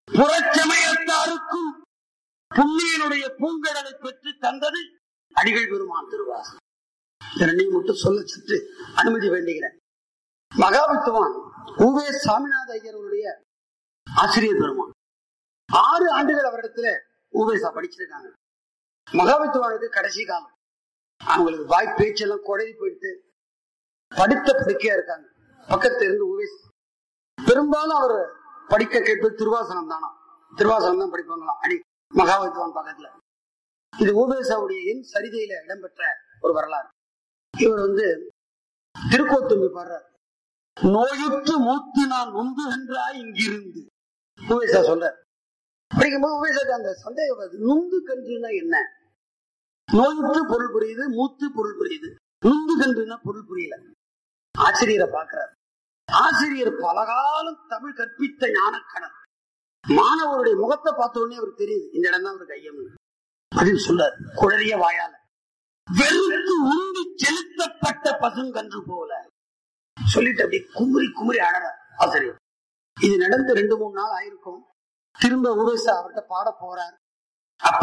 புறச்சமயத்தாருக்கும் புண்ணியனுடைய பூங்கடலை பெற்று தந்தது அடிகள் பெருமான் திருவாசம் இந்த ரெண்டையும் மட்டும் சொல்ல சற்று அனுமதி வேண்டுகிறேன் மகாவித்துவான் உவே சாமிநாத ஐயர் அவருடைய ஆசிரியர் பெருமான் ஆறு ஆண்டுகள் அவரிடத்துல ஊவேசா படிச்சிருக்காங்க மகாவித்துவானுக்கு கடைசி காலம் அவங்களுக்கு வாய் பேச்செல்லாம் குழறி போயிட்டு படுத்த படுக்கையா இருக்காங்க பக்கத்துல இருந்து ஊவேஸ் பெரும்பாலும் அவர் படிக்க கேட்பது திருவாசனம் தானா திருவாசனம் தான் படிப்பாங்களாம் அடி மகாவித்துவான் பக்கத்துல இது ஊவேசாவுடைய என் சரிதையில இடம்பெற்ற ஒரு வரலாறு இவர் வந்து திருக்கோத்தும்பி பாடுறார் நோயுற்று மூத்து நான் நொந்து என்றாய் இங்கிருந்து உவேசா சொல்றார் படிக்கும்போது உவேசாக்கு அந்த சந்தேகம் வருது நுந்து கன்றுனா என்ன நோயுற்று பொருள் புரியுது மூத்து பொருள் புரியுது நுந்து கன்றுனா பொருள் புரியல ஆசிரியரை பார்க்கிறார் ஆசிரியர் பலகாலம் தமிழ் கற்பித்த ஞானக்கணர் மாணவருடைய முகத்தை பார்த்த உடனே அவருக்கு தெரியுது இந்த இடம் தான் அவருக்கு ஐயம் பதில் சொல்றார் குழறிய வாயால வெறுத்து உண்டி செலுத்தப்பட்ட பசுங்கன்று போல சொல்லிட்டு அப்படி குமுறி குமுறி அழற ஆசிரியர் இது நடந்து ரெண்டு மூணு நாள் ஆயிருக்கும் திரும்ப உருசா அவர்கிட்ட பாட போறார் அப்ப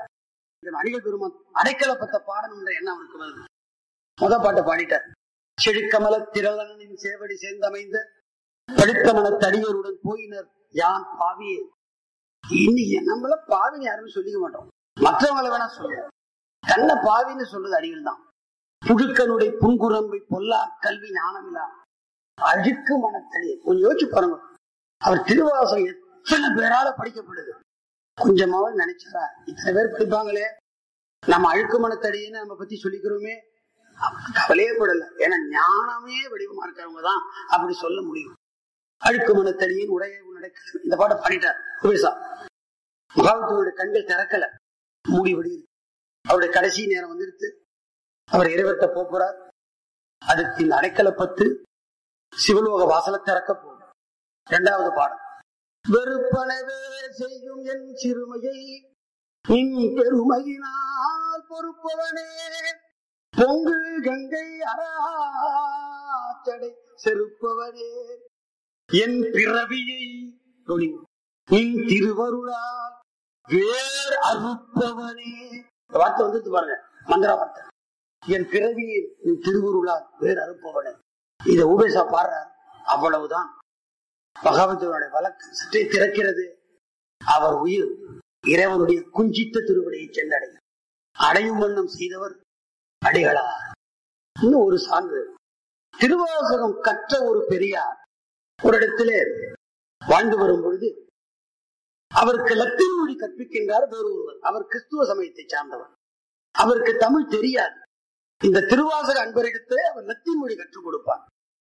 இந்த அடிகள் பெருமான் அடைக்கல பத்த பாடணுன்ற எண்ணம் அவருக்கு வருது முத பாட்டை பாடிட்டார் செழுக்கமல திரளனின் சேவடி சேர்ந்தமைந்த படுத்தமன தடியருடன் போயினர் யான் பாவியே இன்னைக்கு நம்மள பாவின்னு யாருமே சொல்லிக்க மாட்டோம் மற்றவங்களை வேணா சொல்லுவோம் தன்னை பாவின்னு சொல்றது அடிகள் தான் புழுக்கனுடைய புன்குரம்பை பொல்லா கல்வி ஞானமில்லா அழுக்கு மனத்தடி கொஞ்சம் யோசிச்சு பாருங்க அவர் திருவாசம் எத்தனை பேரால படிக்கப்படுது கொஞ்சமாவது நினைச்சாரா இத்தனை பேர் படிப்பாங்களே நம்ம அழுக்கு மனத்தடின்னு நம்ம பத்தி சொல்லிக்கிறோமே அவருக்கு கவலையே படல ஏன்னா ஞானமே வடிவமா இருக்கிறவங்க தான் அப்படி சொல்ல முடியும் அழுக்கு மனத்தடியின் உடைய நடக்க இந்த பாட்டை பாடிட்டார் குபேசா மகாவித்துவனுடைய கண்கள் திறக்கல மூடி விடுகிறது அவருடைய கடைசி நேரம் வந்துடுத்து அவர் இறைவர்கிட்ட போப் போறார் அதுக்கு இந்த அடைக்கல பத்து சிவலோக வாசல திறக்க போகும் இரண்டாவது பாடம் வெறுப்பனவே செய்யும் என் சிறுமையை நின் பெருமையினால் பொறுப்பவனே பொங்கு கங்கை அராச்சடை செருப்பவனே என் பிறவியை கவனி, நின் திருவருளால் வேர் அறுப்பவனே இந்த வார்த்தை வந்து பாருங்க மந்திர வார்த்தை என் பிறவியை நின் திருவருளால் வேர் அறுப்பவனே இதை உபேசா பாடுறார் அவ்வளவுதான் பகவதனுடைய வழக்கு சற்றே திறக்கிறது அவர் உயிர் இறைவனுடைய குஞ்சித்த திருவடியை சென்றடையும் அடையும் வண்ணம் செய்தவர் அடிகளார் இன்னும் ஒரு சான்று திருவாசகம் கற்ற ஒரு பெரியார் ஒரு இடத்திலே வாழ்ந்து வரும் பொழுது அவருக்கு லத்தீன் மொழி கற்பிக்கின்றார் வேறு ஒருவர் அவர் கிறிஸ்துவ சமயத்தை சார்ந்தவர் அவருக்கு தமிழ் தெரியாது இந்த திருவாசக அன்பரிடத்திலே அவர் லத்தீன் மொழி கற்றுக் கொடுப்பார்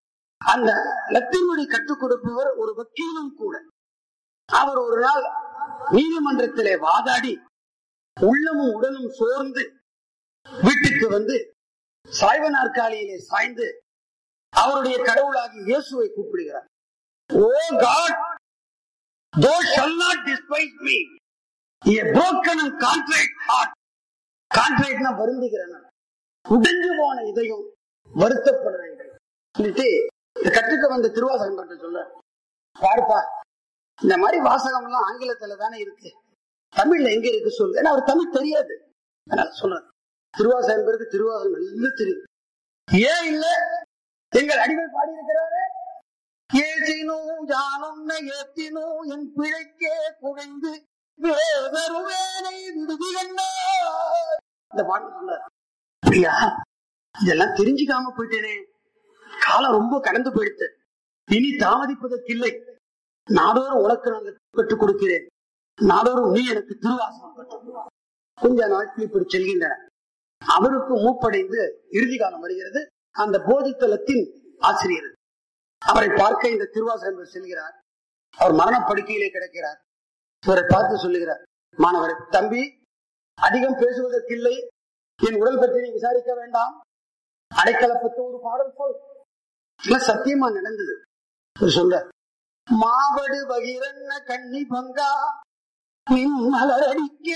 அந்த லத்தீன் மொழி கற்றுக் கொடுப்பவர் ஒரு வக்கீலும் கூட அவர் ஒரு நாள் நீதிமன்றத்திலே வாதாடி உள்ளமும் உடலும் சோர்ந்து வீட்டுக்கு வந்து சாய்வ நாற்காலியிலே சாய்ந்து அவருடைய கடவுளாகி இயேசுவை கூப்பிடுகிறார் O God thou shalt not despise me a broken and contrite heart கான்ட்ராக்ட்னா வருந்துகிறேன் நான். உடைஞ்சு போன இதயம் வருத்தப்படுற இதயம் சொல்லிட்டு இதை கற்றுக்க வந்த திருவாசகம் பட்ட சொல்ல பாருப்பா இந்த மாதிரி வாசகம் எல்லாம் ஆங்கிலத்துல தானே இருக்கு தமிழ்ல எங்க இருக்கு சொல்லு ஏன்னா அவர் தமிழ் தெரியாது அதனால சொல்றேன் திருவாசகம் பேருக்கு திருவாசகம் நல்லா தெரியும் ஏன் இல்ல எங்கள் அடிகள் பாடி இருக்கிறாரு ஏசினும் ஜானும் ஏத்தினும் என் பிழைக்கே குழைந்து வேதருவேனை விடுதி கண்டார் இந்த பாட்டு சொன்னார் அப்படியா இதெல்லாம் தெரிஞ்சுக்காம போயிட்டேனே காலம் ரொம்ப கடந்து போயிடுத்து இனி தாமதிப்பதற்கில்லை நாடோறும் உனக்கு நான் கற்றுக் கொடுக்கிறேன் நாடோறும் நீ எனக்கு திருவாசகம் கற்றுக் கொடு. கொஞ்ச நாட்கள் இப்படி செல்கின்றன அவருக்கு மூப்படைந்து இறுதி காலம் வருகிறது அந்த போதித்தலத்தின் ஆசிரியர் அவரை பார்க்க இந்த திருவாசகம் என்பவர் செல்கிறார் அவர் மரணப்படுக்கையிலே கிடக்கிறார் இவரை பார்த்து சொல்லுகிறார் மாணவர் தம்பி அதிகம் பேசுவதற்கில்லை என் உடல் பற்றி நீ விசாரிக்க வேண்டாம் அடைக்கலப்பத்து ஒரு பாடல் சொல் இதெல்லாம் சத்தியமா நடந்தது இவர் சொல்ற மாவடு பகிரன்ன கண்ணி பங்கா நின் மலரடிக்கே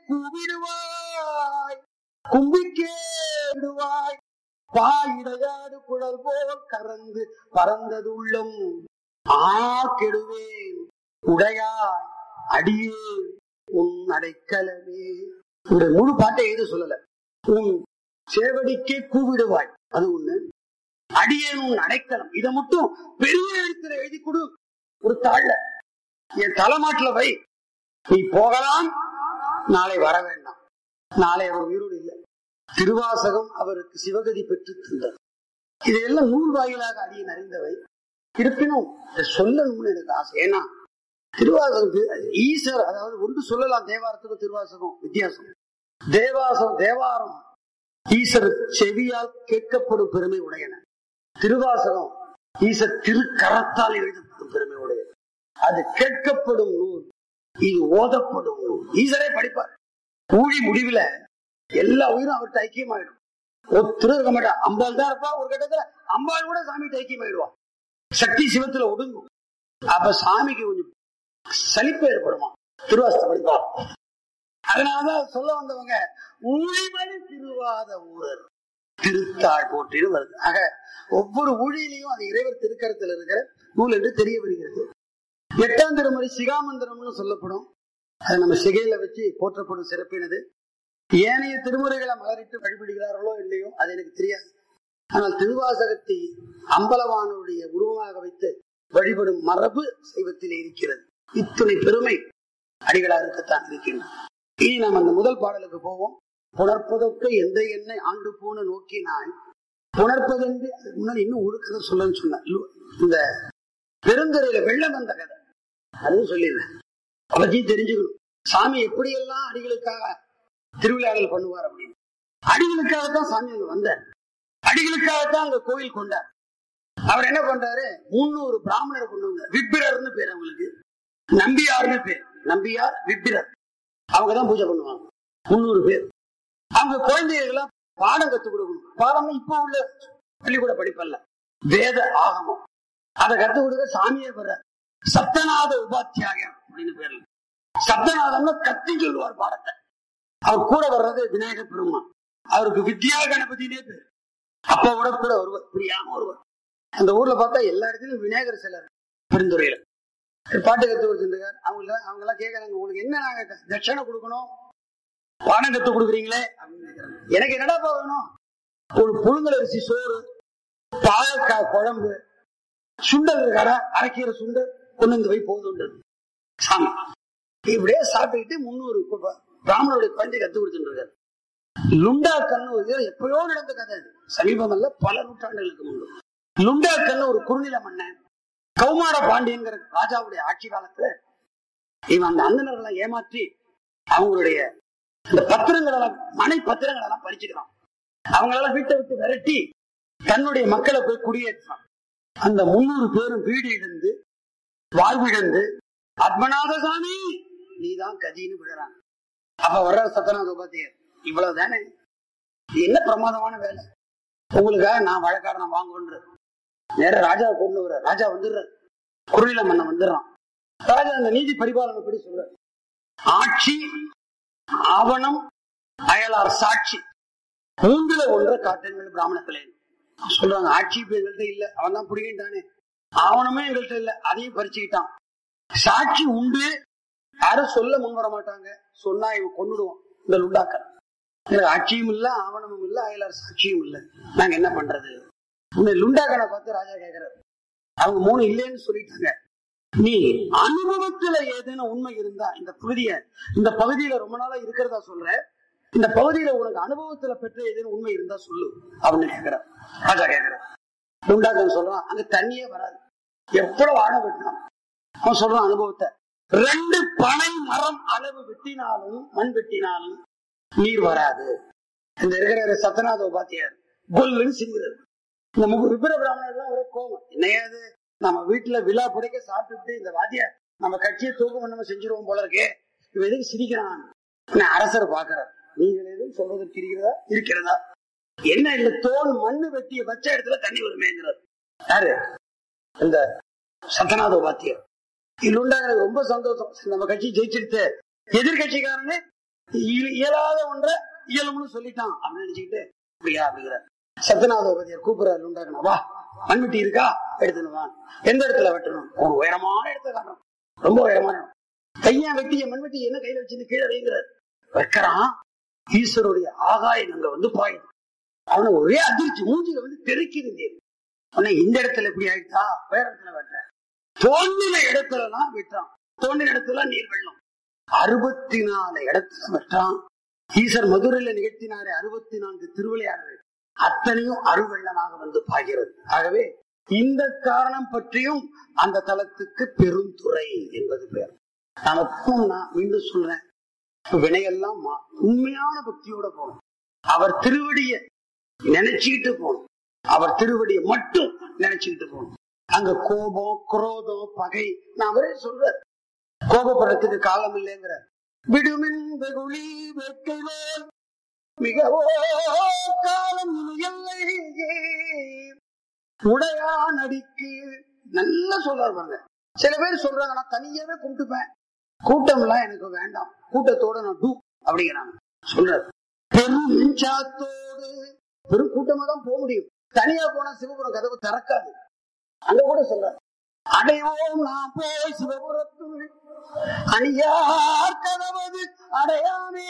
கூவிடுவாய் கும்பிக்கே விடுவாய் பாயிடையாடு குழல் போல் கறந்து பறந்தது உள்ளம் ஆ கெடுவேன் உடையாய் அடியே உன் அடைக்கலமே இந்த முழு பாட்டை எது சொல்லல உன் சேவடிக்கே கூவிடுவாய் அது ஒண்ணு அடியேன் உன் அடைக்கலம் இதை மட்டும் பெரிய எழுத்துல எழுதி கொடு ஒரு தாழ்ல என் தலைமாட்டுல வை நீ போகலாம் நாளை வர வேண்டாம் நாளை அவர் உயிரோடு இல்லை திருவாசகம் அவருக்கு சிவகதி பெற்று தந்தது இதையெல்லாம் நூல் வாயிலாக அடியன் அறிந்தவை இருப்பினும் இதை சொல்லணும்னு எனக்கு ஆசை ஏன்னா திருவாசகம் தி- ஈசர் அதாவது ஒன்று சொல்லலாம் தேவாரத்துக்கும் திருவாசகம் வித்தியாசம் தேவாசம் தேவாரம் ஈசர் செவியால் கேட்கப்படும் பெருமை உடையன திருவாசகம் ஈசர் திருக்கரத்தால் எழுதப்படும் பெருமை உடையது அது கேட்கப்படும் நூல் இது ஓதப்படும் நூல் ஈசரே படிப்பார் ஊழி முடிவுல எல்லா உயிரும் அவர்கிட்ட ஐக்கியமாயிடும் ஒருத்தர் இருக்க மாட்டா அம்பாள் தான் இருப்பா ஒரு கட்டத்துல அம்பாள் கூட சாமிகிட்ட ஐக்கியமாயிடுவா சக்தி சிவத்துல ஒடுங்கும் அப்ப சாமிக்கு கொஞ்சம் சலிப்பு ஏற்படுமா திருவாசத்தை படிப்பா அதனாலதான் சொல்ல வந்தவங்க ஊழிமணி திருவாத ஊரர் திருத்தாள் போட்டின்னு வருது ஆக ஒவ்வொரு ஊழியிலையும் அது இறைவர் திருக்கரத்தில் இருக்கிற நூல் என்று தெரிய வருகிறது எட்டாம் திருமுறை சிகாமந்திரம்னு சொல்லப்படும் அது நம்ம சிகையில வச்சு போற்றப்படும் சிறப்பினது ஏனைய திருமுறைகளை மலரிட்டு வழிபடுகிறார்களோ இல்லையோ அது எனக்கு தெரியாது ஆனால் திருவாசகத்தை அம்பலவானுடைய உருவமாக வைத்து வழிபடும் மரபு சைவத்திலே இருக்கிறது இத்துணை பெருமை அடிகளாருக்குத்தான் இருக்கின்றன இனி நாம் அந்த முதல் பாடலுக்கு போவோம் புணர்ப்பதற்கு எந்த எண்ணெய் ஆண்டு போன நோக்கினாய் புணர்ப்பதென்று அதுக்கு முன்னாடி இன்னும் ஒரு கதை சொல்லணும்னு சொன்னேன் லு- இந்த பெருந்துறையில வெள்ளம் வந்த கதை அதுவும் சொல்லிடுறேன் அவத்தையும் தெரிஞ்சுக்கணும் சாமி எப்படியெல்லாம் அடிகளுக்காக திருவிழாக்கள் பண்ணுவார் அப்படின்னு அடிகளுக்காகத்தான் சாமி அங்க வந்தார் அடிகளுக்காகத்தான் அங்க கோயில் கொண்டார் அவர் என்ன பண்றாரு முன்னூறு பிராமணரை கொண்டு வந்தார் விப்பிரர்னு பேர் அவங்களுக்கு நம்பியார்னு பேர் நம்பியார் விப்பிரர் அவங்கதான் பூஜை பண்ணுவாங்க முன்னூறு பேர் அவங்க குழந்தைகளுக்கெல்லாம் பாடம் கத்துக் கொடுக்கணும் பாடம் இப்ப உள்ள பள்ளிக்கூட படிப்பல்ல வேத ஆகமம் அதை கத்துக் கொடுக்க சாமியே வர்ற சப்தநாத உபாத்தியாயர் அப்படின்னு பேர்ல சப்தநாதம்னு கத்தி சொல்லுவார் பாடத்தை அவர் கூட வர்றது விநாயக பெருமான் அவருக்கு வித்யா கணபதினே பேர் அப்பாவோட கூட ஒருவர் பிரியாம ஒருவர் அந்த ஊர்ல பார்த்தா எல்லா இடத்துலயும் விநாயகர் சிலர் பெருந்துறையில பாட்டு கத்து கொடுத்துருக்காரு அவங்க அவங்க எல்லாம் கேக்குறாங்க உங்களுக்கு என்ன நாங்க தட்சணை கொடுக்கணும் பாடம் கத்து கொடுக்குறீங்களே அப்படின்னு கேக்குறாங்க. எனக்கு என்னடாப்பா வேணும் ஒரு புழுங்கல் அரிசி சோறு பாலக்காய் குழம்பு சுண்டல் இருக்காரா அரைக்கீரை சுண்டல் கொண்டு வந்து வை போதும் சாமி இப்படியே சாப்பிட்டுக்கிட்டு முன்னூறு கு- பிராமணருடைய குழந்தை கத்து கொடுத்துட்டு இருக்காரு லுண்டா கண்ணு இது எப்பயோ நடந்த கதை அது சமீபம் அல்ல பல நூற்றாண்டுகளுக்கு முன்பு லுண்டா கண்ணு ஒரு குறுநில மன்னன் கௌமார பாண்டியங்கிற ராஜாவுடைய ஆட்சி காலத்துல இவன் அந்த அந்தனர்களை ஏமாற்றி அவங்களுடைய இந்த பத்திரங்கள் எல்லாம் மனை பத்திரங்கள் எல்லாம் பறிச்சுக்கிறான் அவங்களெல்லாம் வீட்டை விட்டு விரட்டி தன்னுடைய மக்களை போய் குடியேற்றான் அந்த முன்னூறு பேரும் வீடு இழந்து வாழ்விழந்து பத்மநாத சாமி நீதான் கதின்னு விழுறாங்க அப்ப வர்ற சத்தநாத உபாத்தியர் இவ்வளவு தானே இது என்ன பிரமாதமான வேலை உங்களுக்காக நான் வழக்காரனை வாங்குன்ற நேர ராஜா கொண்டு வர ராஜா வந்துடுறாரு குருநில மன்னன் வந்துடுறான் ராஜா அந்த நீதி பரிபாலனை படி சொல்ற ஆட்சி ஆவணம் அயலார் சாட்சி மூன்றுல ஒன்றை காட்டுங்கள் பிராமணத்திலே சொல்றாங்க ஆட்சி இப்ப எங்கள்கிட்ட இல்ல அவன் தான் புடிக்கிட்டானே ஆவணமே எங்கள்கிட்ட இல்ல அதையும் பறிச்சுக்கிட்டான் சாட்சி உண்டு யாரும் சொல்ல முன் வர மாட்டாங்க சொன்னா இவன் கொண்டுடுவான் இந்த லுண்டாக்கர் எனக்கு ஆட்சியும் இல்ல ஆவணமும் இல்ல அயலார் சாட்சியும் இல்ல நாங்க என்ன பண்றது உன்னை லுண்டாக்கனை பார்த்து ராஜா கேக்குறாரு அவங்க மூணு இல்லைன்னு சொல்லிட்டாங்க நீ அனுபவத்துல ஏதேனும் உண்மை இருந்தா இந்த பகுதிய இந்த பகுதியில ரொம்ப நாளா இருக்கிறதா சொல்ற இந்த பகுதியில உனக்கு அனுபவத்துல பெற்ற ஏதேனும் உண்மை இருந்தா சொல்லு அப்படின்னு கேக்குற ராஜா கேக்குற லுண்டாக்கன் சொல்றான் அங்க தண்ணியே வராது எவ்வளவு ஆழம் வெட்டினான் அவன் சொல்றான் அனுபவத்தை ரெண்டு பனை மரம் அளவு வெட்டினாலும் மண் வெட்டினாலும் நீர் வராது இந்த இருக்கிற சத்தநாத உபாத்தியார் கொல்லுன்னு சிங்கிறது இந்த முக விபர பிராமணர்லாம் ஒரே கோபம் என்னையாது நம்ம வீட்டுல விழா புடைக்க சாப்பிட்டுட்டு இந்த வாத்தியார் நம்ம கட்சியை தூக்கம் பண்ணாம செஞ்சிருவோம் போல இருக்கே இவன் எதுக்கு சிரிக்கிறான் உன்னை அரசர் பாக்குறார் நீங்கள் எதுவும் சொல்றதற்கு இருக்கிறதா இருக்கிறதா என்ன இல்ல தோல் மண்ணு வெட்டிய வச்ச இடத்துல தண்ணி வருமேங்கிறார் யாரு இந்த சத்தநாத உபாத்தியர் இல்லுண்டா எனக்கு ரொம்ப சந்தோஷம் நம்ம கட்சி ஜெயிச்சிருத்து எதிர்கட்சிக்காரனே இய- இயலாத ஒன்றை இயலும்னு சொல்லிட்டான் அப்படின்னு நினைச்சுக்கிட்டு அப்படியா அப்படிங்கிறார் சத்யநாத உபதியர் கூப்பிடுறாரு உண்டாக்கணும் வா மண்வெட்டி இருக்கா எடுத்துன்னு வா எந்த இடத்துல வெட்டணும் ஒரு உயரமான இடத்துல காட்டணும் ரொம்ப உயரமான இடம். கையா வெட்டிய மண்வெட்டி என்ன கையில வச்சுன்னு கீழே வைங்கிறார் வைக்கிறான் ஈஸ்வருடைய ஆகாயம் அங்க வந்து பாயுது அவனை ஒரே அதிர்ச்சி மூஞ்சில வந்து தெருக்கிது உன்னை இந்த இடத்துல இப்படி ஆயிடுச்சா வேற இடத்துல வெட்ட தோண்டின இடத்துலலாம் வெட்டான் தோண்டின இடத்துல நீர் வெள்ளம் அறுபத்தி நாலு இடத்துல வெட்டான் ஈசர் மதுரையில நிகழ்த்தினாரே அறுபத்தி நான்கு திருவிளையாடல் அத்தனையும் அருவெள்ளமாக வந்து பாய்கிறது ஆகவே இந்த காரணம் பற்றியும் அந்த தலத்துக்கு பெருந்துறை என்பது பெயர் நாம போனோம்னா மீண்டும் சொல்றேன் வினையெல்லாம் மா- உண்மையான பக்தியோட போகணும் அவர் திருவடிய நினைச்சுக்கிட்டு போகணும் அவர் திருவடியை மட்டும் நினைச்சுக்கிட்டு போகணும் அங்க கோபம் குரோதம் பகை நான் அவரே சொல்றார் கோபப்படுறதுக்கு காலம் இல்லைங்கிற விடுமின் வெகுளி வேட்கைவேல் மிகவோ காலம் இல்லையே உடையான் அடிக்கு நல்லா சொல்றாரு பாருங்க சில பேர் சொல்றாங்க நான் தனியாவே கும்பிட்டுப்பேன் கூட்டம் எல்லாம் எனக்கு வேண்டாம் கூட்டத்தோட நான் டூ அப்படிங்கிறாங்க சொல்றாரு பெரும் நெஞ்சாத்தோடு பெரும் கூட்டமா தான் போக முடியும் தனியா போனா சிவபுரம் கதவு திறக்காது அங்க கூட சொல்றாரு அடைவோம் நான் போய் சிவபுரத்துள் அணியார் கதவது அடையாமே